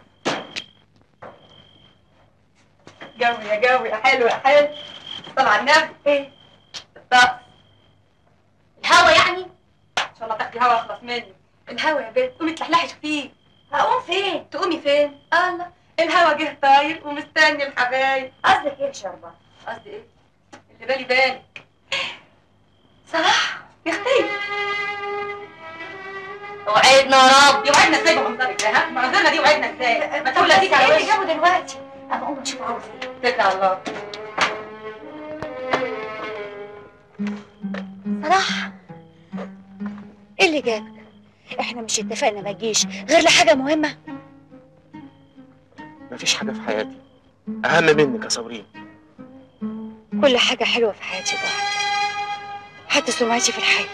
جوي يا جوي يا حلو يا حلو طلع على النبي ايه الطقس الهوا يعني ان شاء الله تاخدي هوا اخلص مني الهوا يا بنت قومي تلحلحي فيه هقوم فين تقومي فين الله الهوا جه طاير ومستني الحبايب قصدك ايه يا شربات قصدي ايه اللي بالي بالك صلاح يا اختي وعدنا يا رب يوعدنا ازاي بمنظرك ده ها منظرنا دي وعدنا ازاي ما تقول اديك على ايه اللي وشك جابه دلوقتي ابقى اقوم اشوف عاوز ايه اتكل على الله صلاح ايه اللي جابك احنا مش اتفقنا ما تجيش غير لحاجه مهمه مفيش حاجة في حياتي أهم منك يا صابرين كل حاجه حلوه في حياتي ضاعت حتى سمعتي في الحي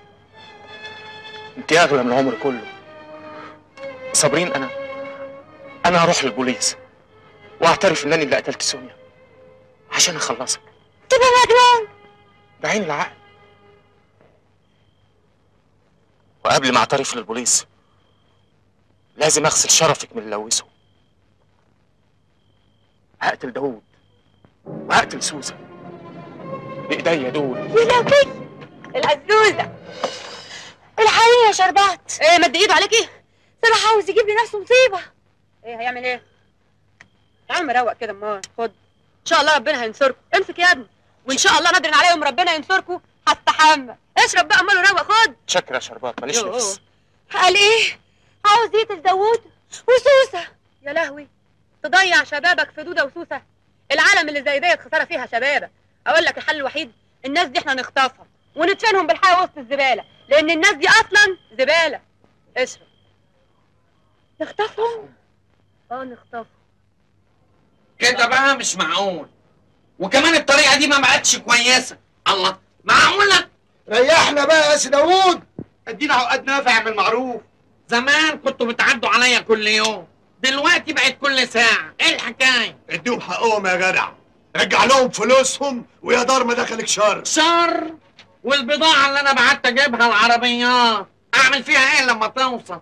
أنت أغلى من العمر كله صابرين أنا أنا هروح للبوليس وأعترف إنني اللي قتلت سونيا عشان أخلصك تبقى مجنون بعين العقل وقبل ما أعترف للبوليس لازم أغسل شرفك من اللي لوثه هقتل داوود وهقتل سوزان بايديا دول يا لهوي العزوزه الحقيقه يا شربات ايه مد ايده عليكي صلاح عاوز يجيب لي نفسه مصيبه ايه هيعمل ايه يا عم روق كده امال خد ان شاء الله ربنا هينصركم امسك يا ابني وان شاء الله نادر عليهم ربنا ينصركم هستحمى اشرب بقى امال وروق خد شكرا يا شربات ماليش يوه. نفس قال ايه عاوز يقتل داوود وسوسه يا لهوي تضيع شبابك في دوده وسوسه العالم اللي زي ديت خساره فيها شبابك اقول لك الحل الوحيد الناس دي احنا نخطفها وندفنهم بالحياه وسط الزباله لان الناس دي اصلا زباله اشرب نخطفهم اه نخطفهم كده بقى مش معقول وكمان الطريقه دي ما بقتش كويسه الله معقوله ريحنا بقى يا سي داوود ادينا عقد نافع اعمل معروف زمان كنتوا بتعدوا عليا كل يوم دلوقتي بقت كل ساعه ايه الحكايه اديهم حقهم يا جدع رجع لهم فلوسهم ويا دار ما دخلك شر شر والبضاعه اللي انا بعت اجيبها العربيات اعمل فيها ايه لما توصل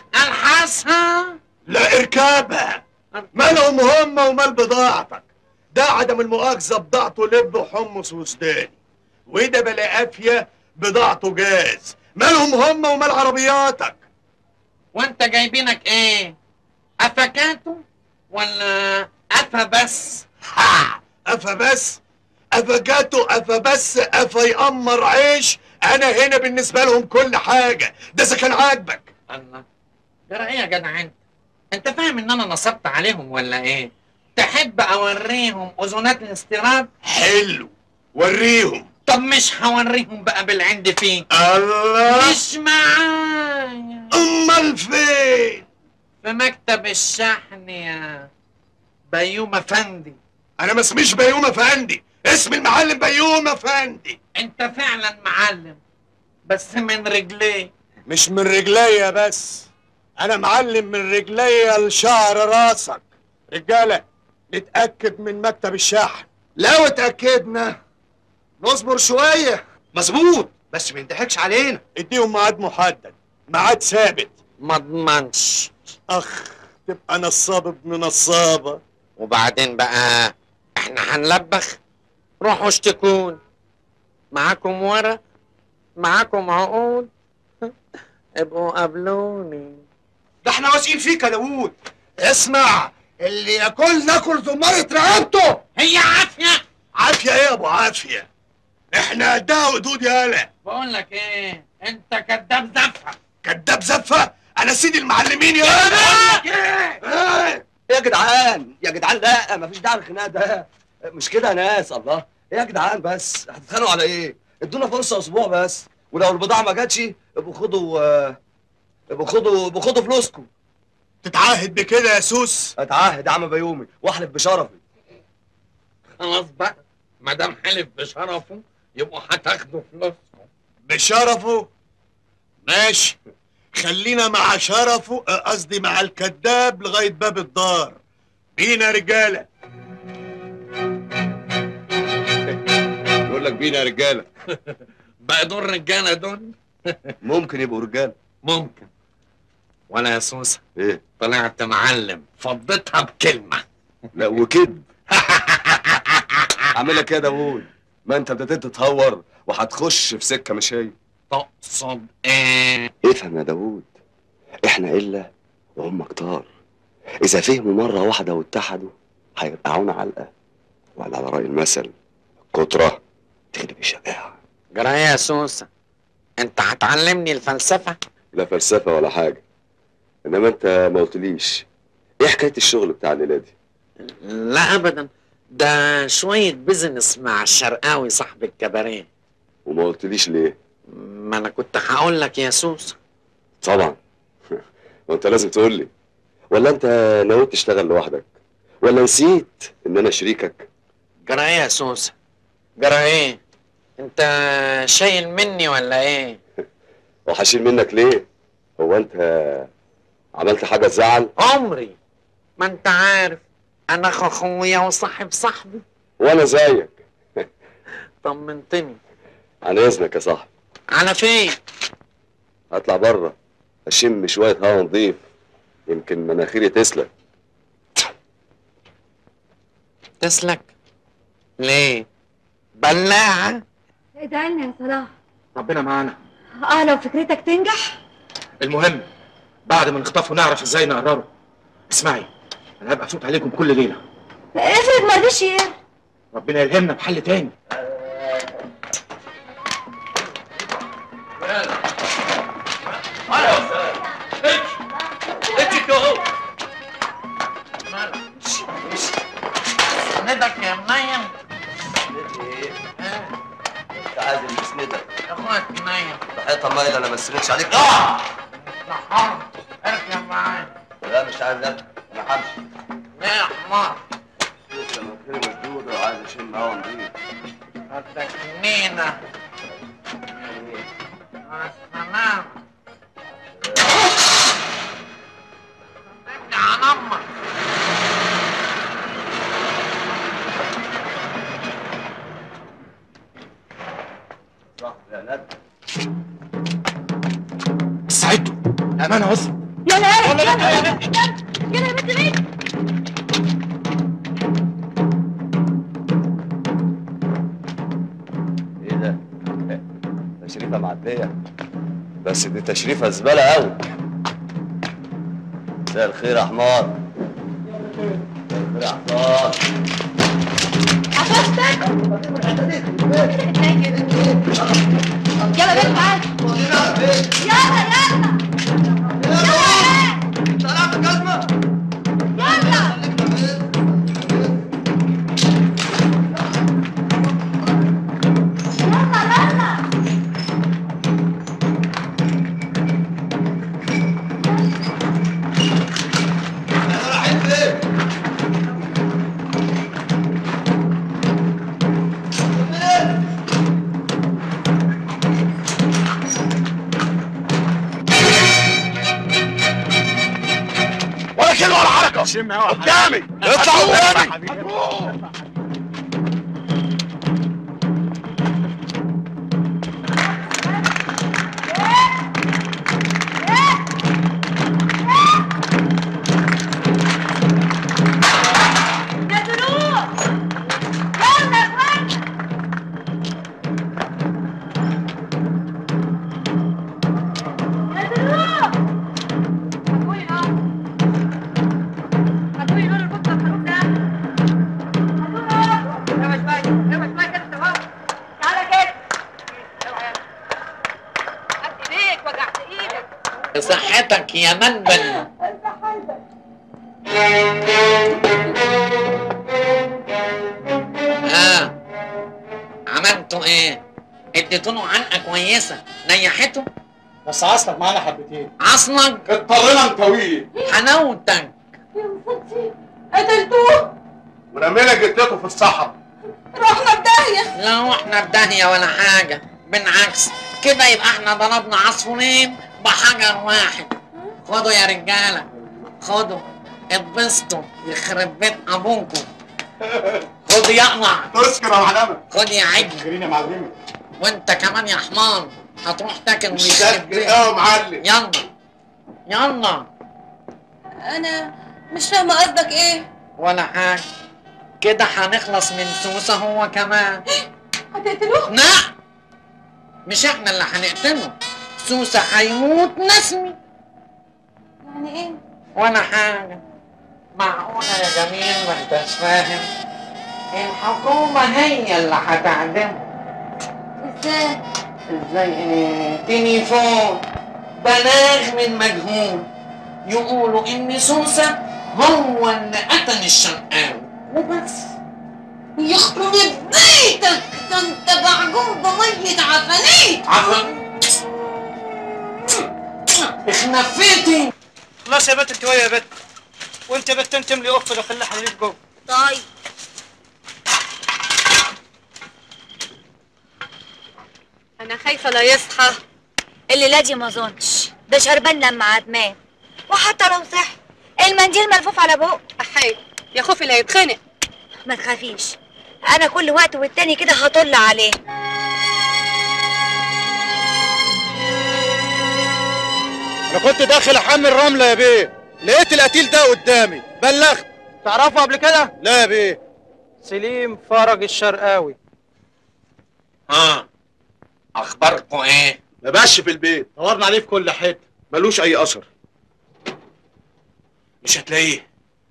الحسها لا اركابها مالهم هم ومال بضاعتك ده عدم المؤاخذة بضاعته لب وحمص وسوداني وده بلا قافية بضاعته جاز مالهم هم ومال عربياتك وانت جايبينك ايه افكاتو ولا افا بس ها افا بس افا جاتو افا بس افا يأمر عيش انا هنا بالنسبة لهم كل حاجة ده اذا كان عاجبك الله جرى ايه يا جدع انت انت فاهم ان انا نصبت عليهم ولا ايه تحب اوريهم اذونات الاستيراد حلو وريهم طب مش هوريهم بقى بالعند فيه الله مش معايا امال فين في مكتب الشحن يا بيوم افندي انا ما اسميش بيوم افندي اسم المعلم بيوم افندي انت فعلا معلم بس من رجليه مش من رجليا بس انا معلم من رجليا لشعر راسك رجاله نتاكد من مكتب الشحن لو اتاكدنا نصبر شويه مظبوط بس ما يضحكش علينا اديهم ميعاد محدد ميعاد ثابت ما اضمنش اخ تبقى نصاب ابن نصابه وبعدين بقى احنا هنلبخ روحوا اشتكون معاكم ورق معاكم عقود ابقوا قابلوني ده احنا واثقين فيك يا داوود اسمع اللي ياكل ناكل زمارة رقبته هي عافيه عافيه ايه يا ابو عافيه احنا قدها وقدود يالا بقول لك ايه انت كذاب زفه كداب زفه انا سيدي المعلمين يا ايه يا جدعان يا جدعان لا مفيش داعي للخناق ده مش كده يا ناس الله ايه يا جدعان بس هتتخانقوا على ايه ادونا فرصه اسبوع بس ولو البضاعه ما جاتش ابقوا خدوا آه، ابقوا خدوا ابقوا خدوا فلوسكم تتعاهد بكده يا سوس اتعاهد يا عم بيومي واحلف بشرفي خلاص بقى ما دام حلف بشرفه يبقوا هتاخدوا فلوسهم بشرفه ماشي خلينا مع شرفه آه، قصدي مع الكذاب لغايه باب الدار بينا يا رجاله يقول لك بينا يا رجاله بقى دول رجاله دول ممكن يبقوا رجاله ممكن وانا يا سوسه ايه طلعت معلم فضيتها بكلمه لا وكده اعمل لك ايه يا داوود ما انت ابتديت تتهور وهتخش في سكه مش هي تقصد ايه افهم يا داوود احنا الا وهم كتار اذا فهموا مره واحده واتحدوا هيرقعونا علقه ولا على راي المثل كتره تغلب الشجاعه جرى ايه يا سوسه انت هتعلمني الفلسفه لا فلسفه ولا حاجه انما انت ما قلتليش ايه حكايه الشغل بتاع الليله دي لا ابدا ده شويه بيزنس مع الشرقاوي صاحب الكباريه وما قلتليش ليه ما انا كنت هقول لك يا سوسه طبعا وانت لازم تقول لي ولا انت ناوي تشتغل لوحدك ولا نسيت ان انا شريكك جرى ايه يا سوسه جرى ايه انت شايل مني ولا ايه وهشيل منك ليه هو انت عملت حاجه تزعل عمري ما انت عارف انا اخو اخويا وصاحب صاحبي وانا زيك طمنتني عن اذنك يا صاحبي على فين هطلع بره اشم شويه هوا نضيف يمكن مناخيري تسلك تسلك ليه بلاعه ادعي لنا يا صلاح ربنا معانا اه لو فكرتك تنجح المهم بعد ما نخطفه نعرف ازاي نقرره اسمعي انا هبقى افوت عليكم كل ليله افرض ما رضيش يقر ربنا يلهمنا بحل تاني سندك يا منيم انت عايز اللي يسندك اخوك منيم حيطه مايله انا ما اسندش عليك اه حرام اركب معايا لا مش عايز اركب انا همشي ليه يا حمار لسه مناخيري مسدوده وعايز اشم هوا نضيف بدك نينا مع السلامة ارجع نمر صح يا ند استعدوا امانه وصل يلا يلا يلا يلا يلا يا بنت مين ايه ده؟ تشريفه معديه بس دي تشريفه زباله قوي مساء الخير يا حمار مساء الخير يا حمار يلا بنت معاك يلا يلا ولا كلمه ولا حركه قدامي اطلع قدامي يا دروع يلا يا اخوان يا دروع هتقولي اه هتقولي نور البطه الخروف ده هتقولي اه اوعى شويه اوعى شويه كده تمام تعالى كده اوعى يلا قد ايديك وجعت ايدك صحتك يا منبل اه عملتوا ايه؟ اديتوا له عنقه كويسه نيحته بس عصلك معانا حبتين عصلك اضطرينا نكويه حلاوتك يا مفتي قتلتوه ورمينا جدته في الصحراء رحنا في داهيه لا احنا في داهيه ولا حاجه بالعكس كده يبقى احنا ضربنا عصفورين بحجر واحد خدوا يا رجاله خدوا اتبسطوا يخرب بيت ابوكم خد يقلع تسكر يا معلمه خد يا عجل جرينا يا معلمه وانت كمان يا حمار هتروح تاكل مش ويخرب سكر بيت. اه يا معلم يلا يلا انا مش فاهمه قصدك ايه ولا حاجه كده هنخلص من سوسه هو كمان هتقتلوه لا مش احنا اللي هنقتله سوسه هيموت نسمي يعني ايه ولا حاجه معقوله يا جميل ما انتش فاهم الحكومه هي اللي هتعدمه ازاي ازاي ايه تليفون بلاغ من مجهول يقولوا ان سوسه هو اللي قتل الشرقاوي وبس يخرب بيتك ده انت بعجون بمية عفانيت عفوا اخنفيتي خلاص يا بت انت ويا يا بت وانت يا بت انت املي اقفل وخلي حبيبك جوه طيب انا خايفه لا يصحى الليله دي ما اظنش ده شربان لما عدمان وحتى لو صح المنديل ملفوف على بقه احي يا خوفي لا يتخنق ما تخافيش انا كل وقت والتاني كده هطل عليه انا كنت داخل احمل رمله يا بيه لقيت القتيل ده قدامي بلغت تعرفه قبل كده لا يا بيه سليم فرج الشرقاوي ها اخباركم ايه ما بقاش في البيت دورنا عليه في كل حته ملوش اي اثر مش هتلاقيه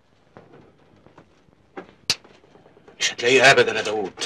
مش هتلاقيه ابدا يا داوود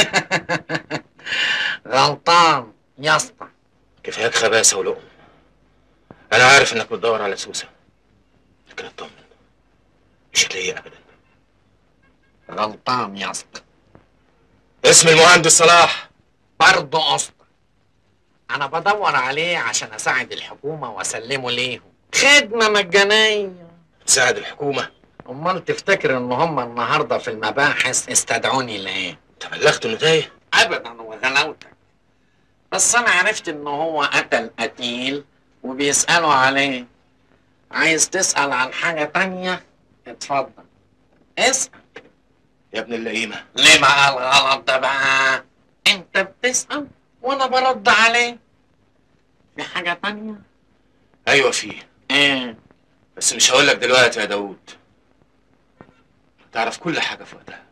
غلطان يا اسطى كفاياك خباثه ولقم انا عارف انك بتدور على سوسه لكن اطمن مش هتلاقيه ابدا غلطان يا اسطى اسم المهندس صلاح برضه اسطى انا بدور عليه عشان اساعد الحكومه واسلمه ليهم خدمه مجانيه تساعد الحكومه امال تفتكر ان هم النهارده في المباحث استدعوني ليه تبلغت انه تايه ابدا وغلاوتك بس انا عرفت ان هو قتل قتيل وبيسالوا عليه عايز تسال عن حاجه تانية اتفضل اسال يا ابن اللئيمه ليه بقى الغلط ده بقى انت بتسال وانا برد عليه في حاجه تانية ايوه فيه ايه بس مش هقول لك دلوقتي يا داوود تعرف كل حاجه في وقتها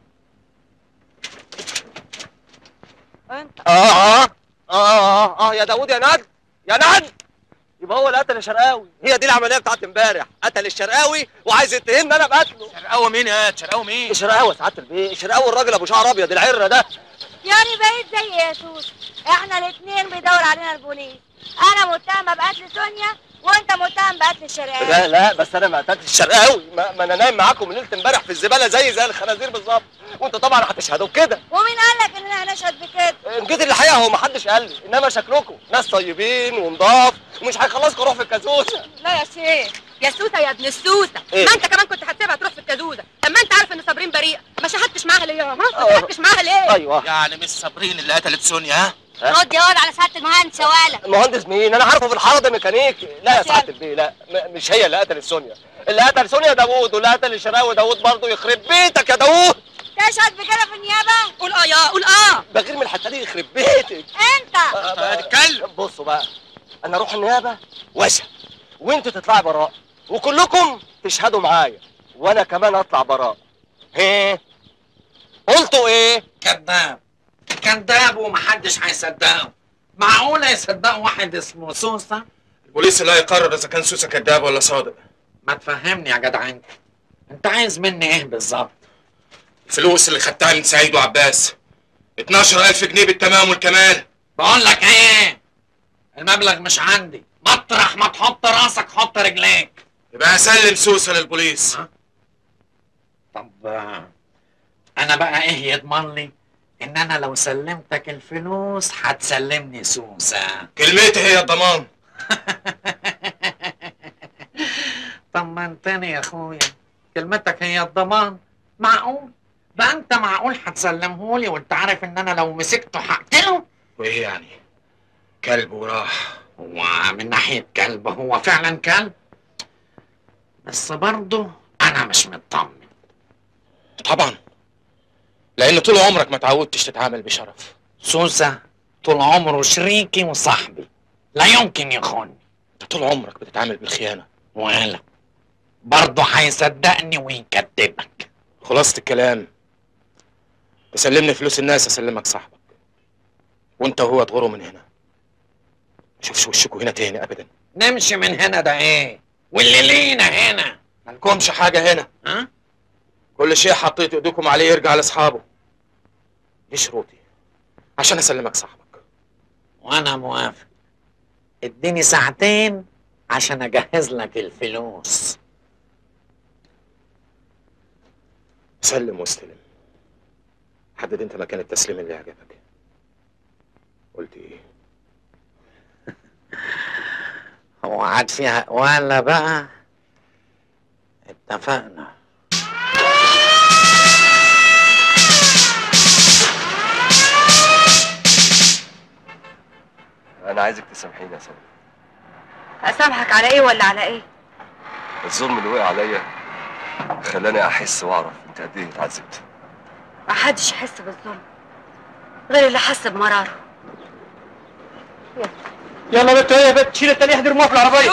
اه اه اه اه اه يا داوود يا ند يا ند يبقى هو اللي قتل الشرقاوي هي دي العمليه بتاعت امبارح قتل الشرقاوي وعايز يتهمني انا بقتله شرقاوي مين يا شرقاوي مين الشرقاوي يا سعاده البيه الشرقاوي الراجل ابو شعر ابيض العره ده يعني بقيت زي يا سوس احنا الاثنين بيدور علينا البوليس انا متهمه بقتل سونيا وانت متهم بقتل الشرقاوي لا لا بس انا ما قتلتش الشرقاوي ما, ما انا نايم معاكم ليله امبارح في الزباله زي زي الخنازير بالظبط وانتوا طبعا هتشهدوا بكده ومين قال لك اننا هنشهد بكده ان جيت الحقيقه هو ما حدش قال لي انما شكلكم ناس طيبين ونضاف ومش هيخلصكم روح في الكازوشه لا يا شيخ يا سوسه يا ابن السوسه إيه؟ ما انت كمان كنت هتسيبها تروح في الكازوزه لما انت عارف ان صابرين بريئه ما شهدتش معاها ليه يا ما شهدتش معاها ليه ايوه يعني مش صابرين اللي قتلت سونيا ها رد يا ولد على سعاده المهندس يا ولد المهندس مين انا عارفه في الحاره ده ميكانيكي لا يا سعاده البيه لا م- مش هي اللي قتلت سونيا اللي قتل سونيا داوود واللي قتل الشرقاوي داوود برضه يخرب بيتك يا داوود تشهد بكده في النيابه قول اه يا قول اه بغير من الحته دي يخرب بيتك انت اتكلم بصوا بقى انا اروح النيابه واشهد وانتوا تطلعي براء وكلكم تشهدوا معايا وانا كمان اطلع براء ايه قلتوا ايه كذاب كذاب ومحدش هيصدقه معقولة يصدقوا واحد اسمه سوسة؟ البوليس اللي هيقرر اذا كان سوسه كذاب ولا صادق ما تفهمني يا جدع انت انت عايز مني ايه بالظبط؟ الفلوس اللي خدتها من سعيد وعباس 12000 جنيه بالتمام والكمال بقول لك ايه المبلغ مش عندي مطرح ما تحط راسك حط رجليك يبقى اسلم سوسه للبوليس طب آه، انا بقى ايه يضمن لي ان انا لو سلمتك الفلوس هتسلمني سوسة كلمتي هي الضمان طمنتني يا اخويا كلمتك هي الضمان معقول بقى انت معقول هتسلمهولي وانت عارف ان انا لو مسكته هقتله وايه يعني كلب وراح هو من ناحية كلب هو فعلا كلب بس برضه انا مش مطمن طبعا لان طول عمرك ما تعودتش تتعامل بشرف سوسة طول عمره شريكي وصاحبي لا يمكن يخوني انت طول عمرك بتتعامل بالخيانه ولا برضه هيصدقني ويكذبك خلاصة الكلام تسلمني فلوس الناس اسلمك صاحبك وانت وهو تغوروا من هنا ما اشوفش وشكوا هنا تاني ابدا نمشي من هنا ده ايه واللي لينا هنا مالكمش حاجه هنا ها كل شيء حطيت ايديكم عليه يرجع لاصحابه دي شروطي عشان اسلمك صاحبك وانا موافق اديني ساعتين عشان اجهز لك الفلوس سلم واستلم حدد انت مكان التسليم اللي يعجبك قلت ايه هو عاد فيها ولا بقى اتفقنا انا عايزك تسامحيني يا سلمى اسامحك على ايه ولا على ايه الظلم اللي وقع عليا خلاني احس واعرف انت قد ايه اتعذبت محدش يحس بالظلم غير اللي حس بمراره يلا بنت ايه يا بنت شيل التاني دي رموها في العربيه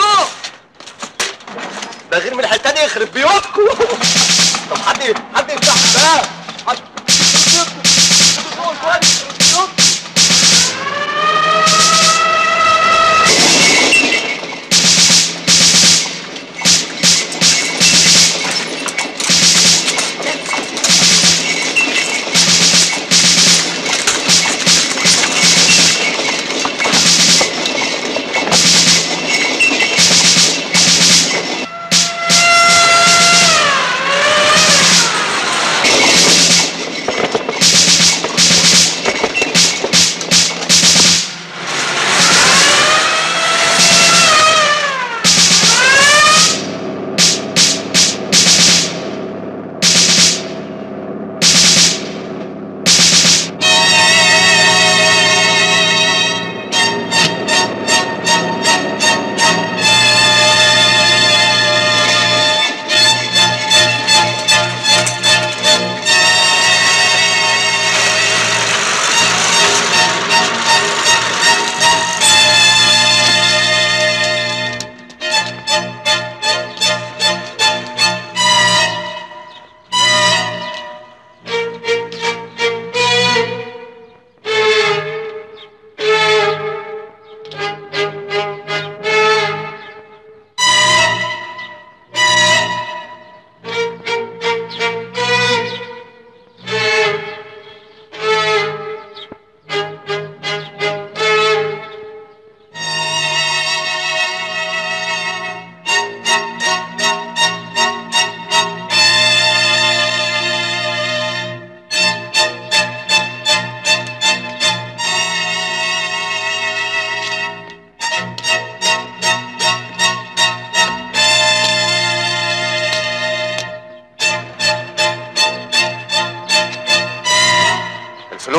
ده غير من الحته دي يخرب بيوتكم طب حد حد يفتح الباب حد يخرب بيوتكم انتوا جوه كويس يخرب بيوتكم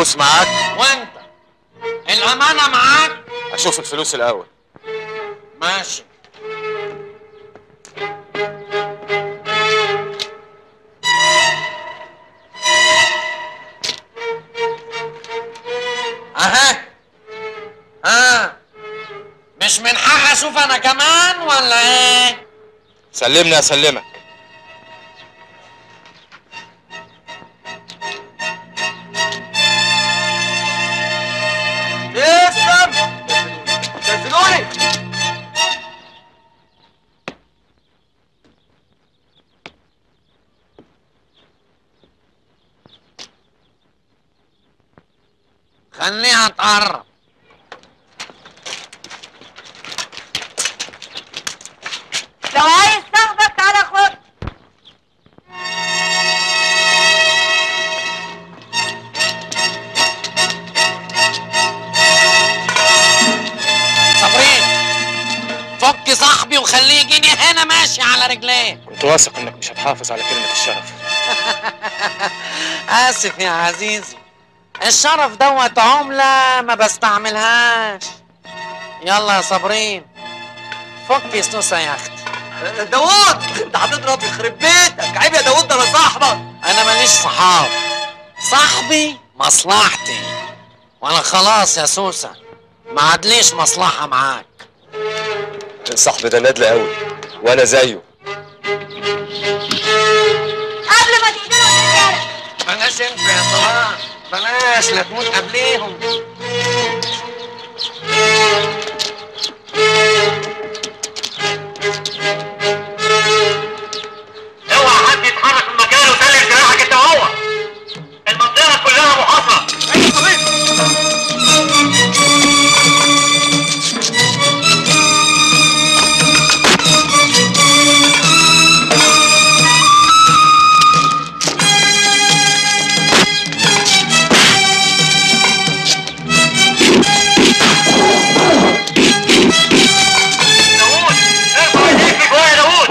الفلوس معاك وانت الامانه معاك اشوف الفلوس الاول ماشي اها ها مش من حق اشوف انا كمان ولا ايه سلمني اسلمك اسلم نزلوني خليها تقرب لو عايز تاخدك تعالى خد صابرين فك صاحبي وخليه يجيني هنا ماشي على رجليه كنت واثق انك مش هتحافظ على كلمة الشرف اسف يا عزيزي الشرف دوت عملة ما بستعملهاش يلا يا صابرين فكي سوسة يا اختي داوود انت هتضرب يخرب بيتك عيب يا داوود ده انا صاحبك انا ماليش صحاب صاحبي مصلحتي وانا خلاص يا سوسة ما عادليش مصلحة معاك صاحبي ده نادل قوي وانا زيه قبل ما تقتلوا الرجاله بلاش انت يا صلاح بلاش لا تموت قبليهم اوعى حد يتحرك من مكانه وسلم سلاحك انت وهو المنطقه كلها محاصره داوود ارفع ايديك في جوايا يا داوود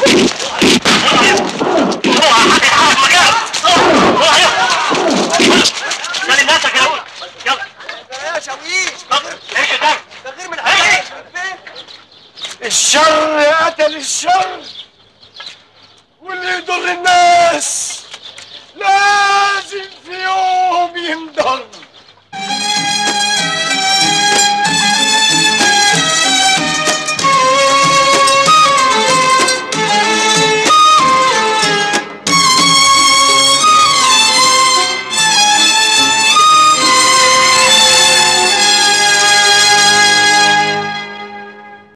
اوعى حد يتحرك من مكانه اوعى سلم نفسك يا داوود يلا يا شاويش امشي قدام ده غير من حاجه الشر قتل الشر واللي يضر الناس لازم